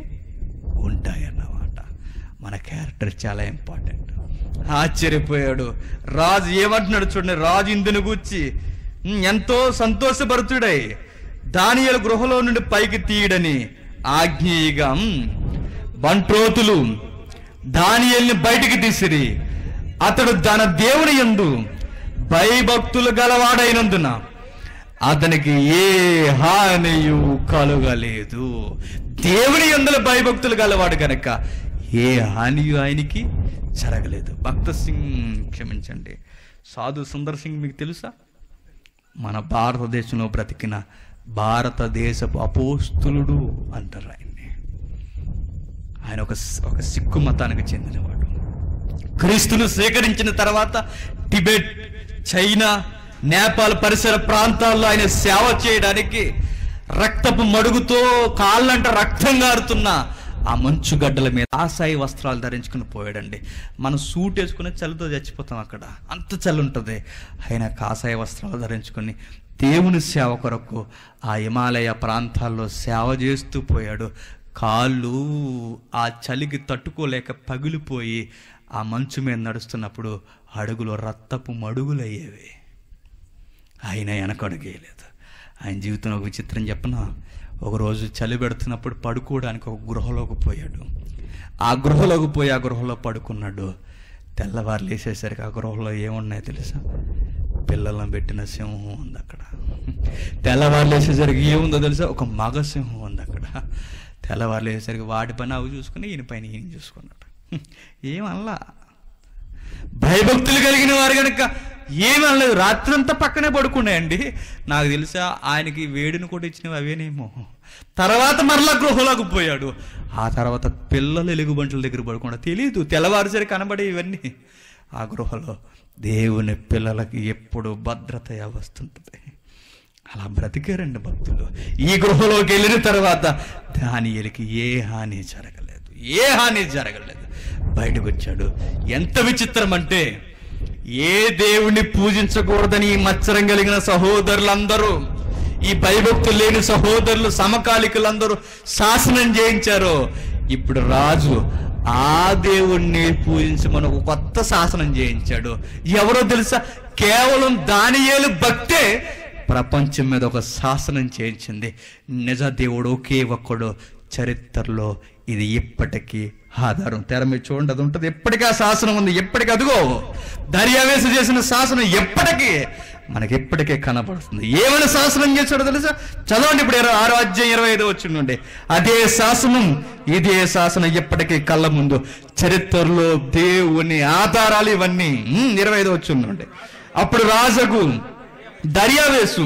ఉంటాయన్నమాట మన క్యారెక్టర్ చాలా ఇంపార్టెంట్ ఆశ్చర్యపోయాడు రాజు ఏమంటున్నాడు చూడండి రాజు ఇందుని గూర్చి "ఉమ్, ఎంతో సంతోషభరితుడై దానియలు గృహలో నుండి పైకి తీయడని ఆజ్ఞేయగా "ఉమ్, బంట్రోతులు దానియల్ని బయటికి తీసిరి అతడు తన దేవుని యందు భయభక్తులు గలవాడైనందున అతనికి ఏ హానియు కలుగలేదు దేవుని ఎందులో భయభక్తులు గలవాడు కనుక ఏ హానియు ఆయనకి జరగలేదు భక్త సింగ్ క్షమించండి సాధు సుందర్ సింగ్ మీకు తెలుసా మన భారతదేశంలో బ్రతికిన భారతదేశపు అపోస్తులుడు అంటారు ఆయన్ని ఆయన ఒక ఒక సిక్కు మతానికి చెందినవాడు క్రీస్తును స్వీకరించిన తర్వాత టిబెట్ చైనా నేపాల్ పరిసర ప్రాంతాల్లో ఆయన సేవ చేయడానికి రక్తపు మడుగుతో కాళ్ళంట రక్తం గారుతున్న ఆ మంచు గడ్డల మీద ఆశాయి వస్త్రాలు ధరించుకుని పోయాడండి మనం సూట్ వేసుకుని చలితో చచ్చిపోతాం అక్కడ అంత చలి ఉంటుంది ఆయన కాషాయ వస్త్రాలు ధరించుకొని దేవుని సేవ కొరకు ఆ హిమాలయ ప్రాంతాల్లో సేవ చేస్తూ పోయాడు కాళ్ళు ఆ చలికి తట్టుకోలేక పగిలిపోయి ఆ మంచు మీద నడుస్తున్నప్పుడు అడుగులు రక్తపు మడుగులయ్యేవి ఆయన వెనకడుగేయలేదు ఆయన జీవితంలో ఒక విచిత్రం చెప్పన ఒకరోజు చలి పెడుతున్నప్పుడు పడుకోవడానికి ఒక గృహలోకి పోయాడు ఆ గృహలోకి పోయి ఆ గృహలో పడుకున్నాడు తెల్లవారు లేచేసరికి ఆ గృహలో ఏమున్నాయో తెలుసా పిల్లలను పెట్టిన సింహం ఉంది అక్కడ తెల్లవారు లేచేసరికి ఏముందో తెలుసా ఒక మగ సింహం ఉంది అక్కడ తెల్లవారు లేచేసరికి వాటి పని అవి చూసుకుని ఈయన పైన ఈయన చూసుకున్నాడు ఏమల్లా భయభక్తులు కలిగిన వారు కనుక ఏమనలేదు రాత్రంతా పక్కనే పడుకున్నాయండి నాకు తెలుసా ఆయనకి వేడిని కూడా ఇచ్చినవి అవేనేమో తర్వాత మరలా గృహలోకి పోయాడు ఆ తర్వాత పిల్లలు ఎలుగుబంటుల దగ్గర పడుకుండా తెలియదు తెల్లవారుసరి కనబడే ఇవన్నీ ఆ గృహలో దేవుని పిల్లలకి ఎప్పుడు భద్రత వస్తుంటుంది అలా బ్రతికారండి భక్తులు ఈ గృహలోకి వెళ్ళిన తర్వాత దానియలకి ఏ హాని జరగలేదు ఏ హాని జరగలేదు బయటకు వచ్చాడు ఎంత విచిత్రం అంటే ఏ దేవుణ్ణి పూజించకూడదని ఈ మత్సరం కలిగిన సహోదరులందరూ ఈ భయభక్తులు లేని సహోదరులు సమకాలికులందరూ శాసనం చేయించారు ఇప్పుడు రాజు ఆ దేవుణ్ణి పూజించి మనకు కొత్త శాసనం చేయించాడు ఎవరో తెలుసా కేవలం దానియేలు భక్తే ప్రపంచం మీద ఒక శాసనం చేయించింది నిజ దేవుడు ఒకే ఒక్కడు చరిత్రలో ఇది ఇప్పటికీ ఆధారం తెర మీద చూడండి అది ఉంటుంది ఎప్పటికీ ఆ శాసనం ఉంది ఎప్పటికీ అదిగో దర్యావేశ చేసిన శాసనం ఎప్పటికీ మనకి ఎప్పటికే కనబడుతుంది ఏమైనా శాసనం చేశాడో తెలుసా చదవండి ఇప్పుడు ఇరవై ఆరో అధ్యాయం ఇరవై ఐదో వచ్చిందండి అదే శాసనం ఇదే శాసనం ఎప్పటికీ కళ్ళ ముందు చరిత్రలో దేవుని ఆధారాలు ఇవన్నీ ఉమ్, ఇరవై ఐదో వచ్చిందండి అప్పుడు రాజగు దర్యావేశు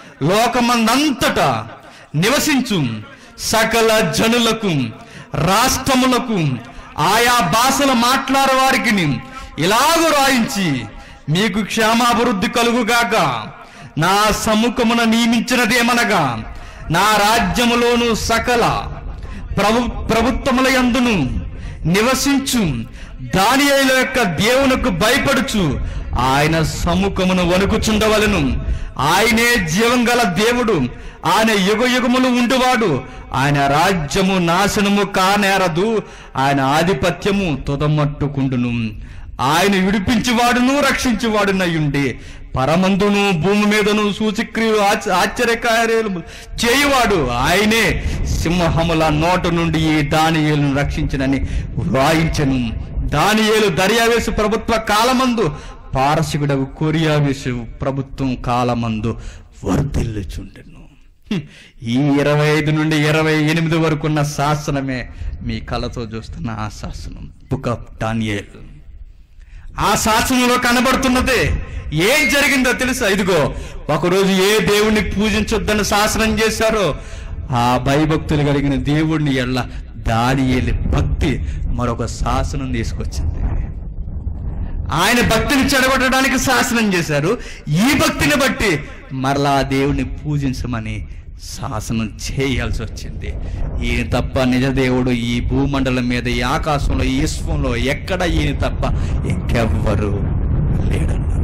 లోకమందంతటా నివసించు సకల జనులకు రాష్ట్రములకు ఆయా భాషలు మాట్లాడే వారికి ఇలాగ రాయించి మీకు క్షేమాభివృద్ధి కలుగుగాక నా సముఖమున నియమించినదేమనగా నా రాజ్యములోను సకల ప్రభు ప్రభుత్వముల యందును నివసించు దానియేలు యొక్క దేవునికి భయపడుచు ఆయన సముఖమును వణుకుచుండవలను ఆయనే జీవం గల దేవుడు ఆయన యుగ యుగములు ఉండువాడు ఆయన రాజ్యము నాశనము కానేరదు ఆయన ఆధిపత్యము తుదమట్టుకుండును ఆయన విడిపించువాడును రక్షించువాడునయుండి పరమందును భూమి మీదను సూచక్రియలు ఆచ- ఆశ్చర్యకార్యాలు చేయువాడు ఆయనే సింహముల నోట నుండి ఈ దానియేలును రక్షించనని వ్రాయించను దానియేలు దర్యావేశు ప్రభుత్వ కాలమందు పారసికుడకు కొరియావేశు ప్రభుత్వం కాలమందు వర్ధిల్లుచుండెను హ్మ్. ఈ ఇరవై ఐదు నుండి ఇరవై ఎనిమిది వరకు ఉన్న శాసనమే మీ కళ్ళతో చూస్తున్న ఆ శాసనం బుక్ ఆఫ్ డానియేల్ ఆ శాసనంలో కనబడుతున్నదే ఏం జరిగిందో తెలుసా ఇదిగో ఒకరోజు ఏ దేవుణ్ణి పూజించొద్దని శాసనం చేశారో ఆ భయభక్తులు కలిగిన దేవుణ్ణి ఎల్ల దానియేలి భక్తి మరొక శాసనం తీసుకొచ్చింది ఆయన భక్తిని చెడగొట్టడానికి శాసనం చేశారు ఈ భక్తిని బట్టి మరలా ఆ దేవుణ్ణి పూజించమని శాసనం చేయాల్సి వచ్చింది ఈయన తప్ప నిజ దేవుడు ఈ భూమండలం మీద ఈ ఆకాశంలో ఈ విశ్వంలో ఎక్కడ ఈయన తప్ప ఇంకెవ్వరు లేడన్నారు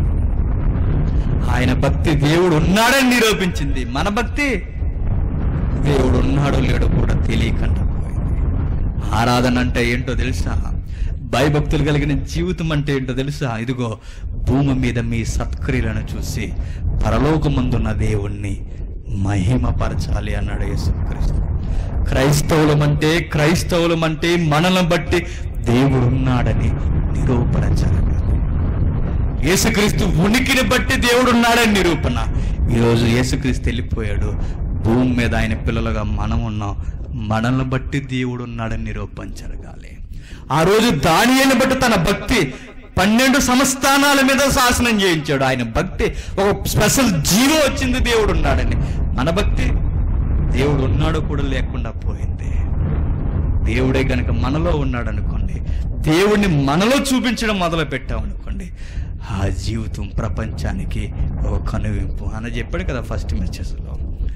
ఆయన భక్తి దేవుడు ఉన్నాడని నిరూపించింది మన భక్తి దేవుడు ఉన్నాడో లేడో కూడా తెలియకుండా పోయింది ఆరాధన అంటే ఏంటో తెలుసా భయభక్తులు కలిగిన జీవితం అంటే ఏంటో తెలుసా ఇదిగో భూమి మీద మీ సత్క్రియలను చూసి పరలోకమందున్న దేవుణ్ణి మహిమపరచాలి అన్నాడు యేసుక్రీస్తు క్రైస్తవులం అంటే క్రైస్తవులం అంటే మనల్ని బట్టి దేవుడు ఉన్నాడని నిరూపణ జరగాలి యేసుక్రీస్తు ఉనికిని బట్టి దేవుడు ఉన్నాడని నిరూపణ ఈరోజు యేసుక్రీస్తు వెళ్ళిపోయాడు భూమి మీద ఆయన పిల్లలుగా మనం ఉన్నాం మనల్ని బట్టి దేవుడు ఉన్నాడని నిరూపణ జరగాలి ఆ రోజు దానియని బట్టి తన భక్తి పన్నెండు సంస్థానాల మీద శాసనం చేయించాడు ఆయన భక్తి ఒక స్పెషల్ జీవో వచ్చింది దేవుడు ఉన్నాడని మన భక్తి దేవుడు ఉన్నాడో కూడా లేకుండా పోయింది దేవుడే గనక మనలో ఉన్నాడు అనుకోండి దేవుడిని మనలో చూపించడం మొదలు పెట్టామనుకోండి ఆ జీవితం ప్రపంచానికి ఒక కనువింపు అని చెప్పాడు కదా ఫస్ట్ మెసేజ్లో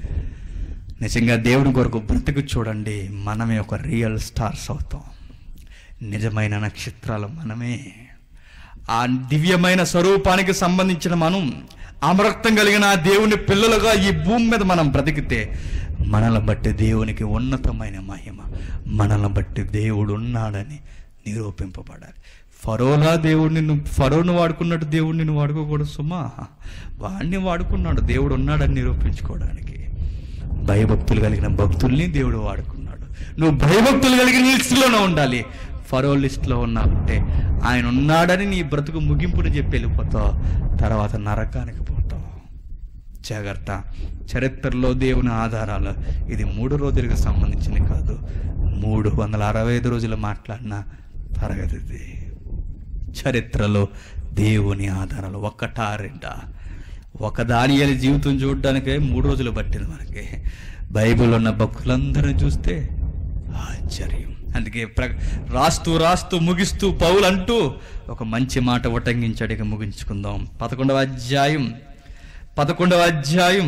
నిజంగా దేవుడి కొరకు బ్రతుకు చూడండి మనమే ఒక రియల్ స్టార్స్ అవుతాం నిజమైన నక్షత్రాలు మనమే ఆ దివ్యమైన స్వరూపానికి సంబంధించిన మనం అమరక్తం కలిగిన ఆ దేవుని పిల్లలుగా ఈ భూమి మీద మనం బ్రతికితే మనల్ని బట్టి దేవునికి ఉన్నతమైన మహిమ మనల్ని బట్టి దేవుడు ఉన్నాడని నిరూపింపబడాలి ఫరోలా దేవుడిని నువ్వు ఫరోను వాడుకున్నట్టు దేవుడిని నువ్వు వాడుకోకూడదు సుమా వాడిని వాడుకున్నాడు దేవుడు ఉన్నాడని నిరూపించుకోవడానికి భయభక్తులు కలిగిన భక్తుల్ని దేవుడు వాడుకున్నాడు నువ్వు భయభక్తులు కలిగిన లిస్టులోనే ఉండాలి ఫరో లిస్టులో ఉన్నావంటే ఆయన ఉన్నాడని నీ బ్రతుకు ముగింపుని చెప్పి వెళ్ళిపోతావు తర్వాత నరకానికి పోతావు జాగ్రత్త చరిత్రలో దేవుని ఆధారాలు ఇది మూడు రోజులకు సంబంధించింది కాదు మూడు వందల అరవై ఐదు రోజులు మాట్లాడిన తరగతిది చరిత్రలో దేవుని ఆధారాలు ఒక్కటా రెండా ఒక దానియాల జీవితం చూడడానికే మూడు రోజులు పట్టింది మనకి బైబిల్ ఉన్న భక్తులందరిని చూస్తే ఆశ్చర్యం అందుకే ప్ర రాస్తూ రాస్తూ ముగిస్తూ పౌలు అంటూ ఒక మంచి మాట ఉటంకించాడు ఇక ముగించుకుందాం పదకొండవ అధ్యాయం పదకొండవ అధ్యాయం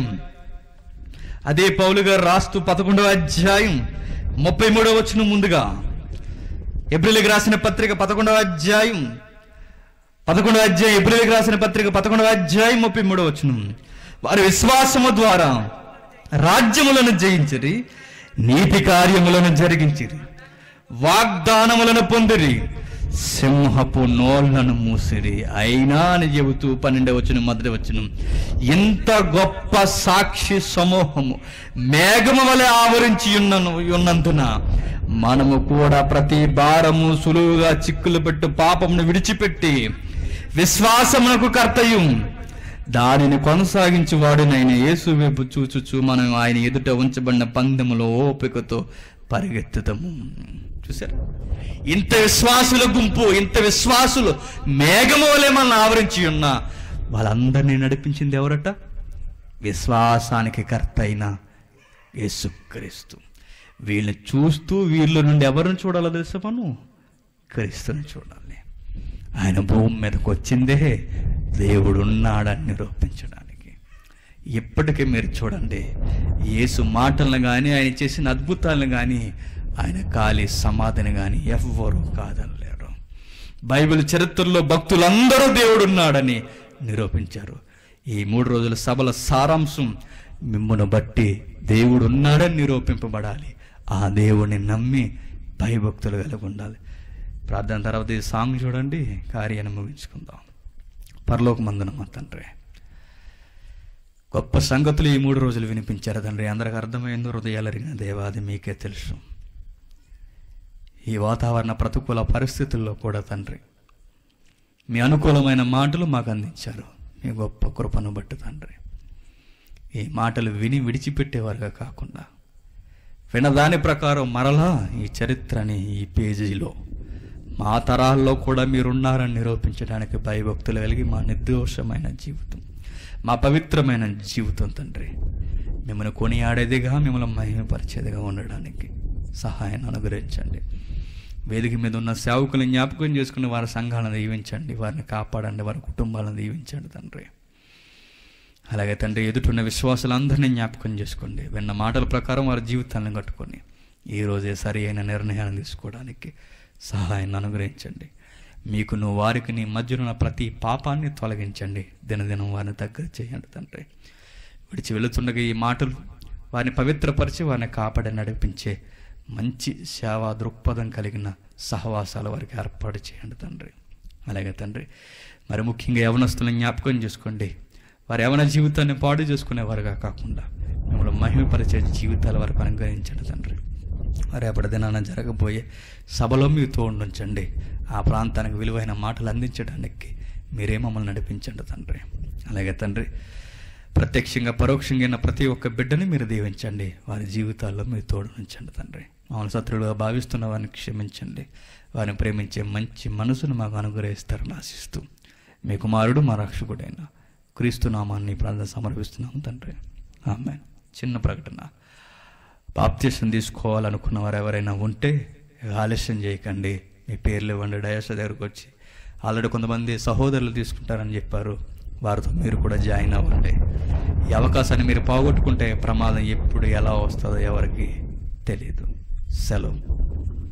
అదే పౌలు గారు రాస్తూ పదకొండవ అధ్యాయం ముప్పై మూడవ వచ్చిన ముందుగా ఏప్రిల్కి రాసిన పత్రిక పదకొండవ అధ్యాయం పదకొండవ అధ్యాయం ఏప్రిల్కి రాసిన పత్రిక పదకొండవ అధ్యాయం ముప్పై మూడవ వచ్చును వారి విశ్వాసము ద్వారా రాజ్యములను జయించిరి నీతి కార్యములను జరిగించిరి వాగ్దానములను పొందిరి సింహపు నోళ్లను మూసిరి అయినా అని చెబుతూ పన్నెండవ వచ్చిన మొదటి వచ్చిన ఇంత గొప్ప సాక్షి సమూహము మేఘము వలె ఆవరించి ఉన్నను ఉన్నందున మనము కూడా ప్రతి భారము సులువుగా చిక్కులు పెట్టు పాపమును విడిచిపెట్టి విశ్వాసమునకు కర్తయ్యం దానిని కొనసాగించి వాడినైన యేసు వైపు చూచుచు మనం ఆయన ఎదుట ఉంచబడిన పందెములో ఓపికతో పరిగెత్తుతాము చూసారు ఇంత విశ్వాసుల గుంపు ఇంత విశ్వాసులు మేఘము వలె మనల్ని ఆవరించి ఉన్న వాళ్ళందరినీ నడిపించింది ఎవరట విశ్వాసానికి కర్త అయిన యేసుక్రీస్తు వీళ్ళని చూస్తూ వీళ్ళ నుండి ఎవరిని చూడాలో తెలుసా మనం క్రీస్తుని చూడాలి ఆయన భూమి మీదకి వచ్చిందే దేవుడు ఉన్నాడని నిరూపించడానికి ఇప్పటికీ మీరు చూడండి యేసు మాటలను కానీ ఆయన చేసిన అద్భుతాలను కానీ ఆయన ఖాళీ సమాధిని కానీ ఎవ్వరూ కాదనలేరు బైబిల్ చరిత్రలో భక్తులందరూ దేవుడు ఉన్నాడని నిరూపించారు ఈ మూడు రోజుల సభల సారాంశం మిమ్మల్ని బట్టి దేవుడు ఉన్నాడని నిరూపింపబడాలి ఆ దేవుడిని నమ్మి భయభక్తులు కలిగి ఉండాలి ప్రార్థన తర్వాత ఈ సాంగ్ చూడండి కార్యాన్ని ముగించుకుందాం పరలోకమందున మా తండ్రి గొప్ప సంగతులు ఈ మూడు రోజులు వినిపించారు తండ్రి అందరికి అర్థమైందో హృదయాలరిగిన దేవాది మీకే తెలుసు ఈ వాతావరణ ప్రతికూల పరిస్థితుల్లో కూడా తండ్రి మీ అనుకూలమైన మాటలు మాకు అందించారు మీ గొప్ప కృపను బట్టి తండ్రి ఈ మాటలు విని విడిచిపెట్టేవారుగా కాకుండా వినదాని ప్రకారం మరలా ఈ చరిత్రని ఈ పేజీలో మా తరాల్లో కూడా మీరున్నారని నిరూపించడానికి భయభక్తులు కలిగి మా నిర్దోషమైన జీవితం మా పవిత్రమైన జీవితం తండ్రి మిమ్మల్ని కొనియాడేదిగా మిమ్మల్ని మహిమపరిచేదిగా ఉండడానికి సహాయాన్ని అనుగ్రహించండి వేదిక మీద ఉన్న సేవకులను జ్ఞాపకం చేసుకుని వారి సంఘాలను దీవించండి వారిని కాపాడండి వారి కుటుంబాలను దీవించండి తండ్రి అలాగే తండ్రి ఎదుటిన్న విశ్వాసాలందరినీ జ్ఞాపకం చేసుకోండి విన్న మాటల ప్రకారం వారి జీవితాలను కట్టుకొని ఈ రోజే సరి అయిన నిర్ణయాన్ని తీసుకోవడానికి సహాయాన్ని అనుగ్రహించండి మీకు నువ్వు వారికి నీ మధ్యన ఉన్న ప్రతి పాపాన్ని తొలగించండి దినదినం వారిని దగ్గర చేయండి తండ్రి విడిచి వెళుతుండగా ఈ మాటలు వారిని పవిత్రపరిచి వారిని కాపాడి నడిపించే మంచి సేవా దృక్పథం కలిగిన సహవాసాలు వారికి ఏర్పాటు చేయండి తండ్రి అలాగే తండ్రి మరి ముఖ్యంగా యవనస్తులను జ్ఞాపకం చేసుకోండి వారి యవన జీవితాన్ని పాడు చేసుకునేవారుగా కాకుండా మిమ్మల్ని మహిమపరిచే జీవితాల వరకు అనుగ్రహించండి తండ్రి రేపటి దినాన జరగబోయే సభలో మీరు తోడుంచండి ఆ ప్రాంతానికి విలువైన మాటలు అందించడానికి మీరే మమ్మల్ని నడిపించండి తండ్రి అలాగే తండ్రి ప్రత్యక్షంగా పరోక్షంగా ఉన్న ప్రతి ఒక్క బిడ్డని మీరు దీవించండి వారి జీవితాల్లో మీరు తోడు ఉంచండి తండ్రి మమ్మల్ని శత్రువులుగా భావిస్తున్న వారిని క్షమించండి వారిని ప్రేమించే మంచి మనసును మాకు అనుగ్రహిస్తారని ఆశిస్తూ మీ కుమారుడు మా రక్షకుడైన క్రీస్తు నామాన్ని ప్రార్థన సమర్పిస్తున్నాం తండ్రి ఆమె చిన్న ప్రకటన బాప్తీసం తీసుకోవాలనుకున్న వారు ఎవరైనా ఉంటే ఆలస్యం చేయకండి మీ పేర్లు ఇవ్వండి డయాస్ దగ్గరకు వచ్చి ఆల్రెడీ కొంతమంది సహోదరులు తీసుకుంటారని చెప్పారు వారితో మీరు కూడా జాయిన్ అవ్వండి ఈ అవకాశాన్ని మీరు పోగొట్టుకుంటే ప్రమాదం ఎప్పుడు ఎలా వస్తుందో ఎవరికి తెలియదు సెలవు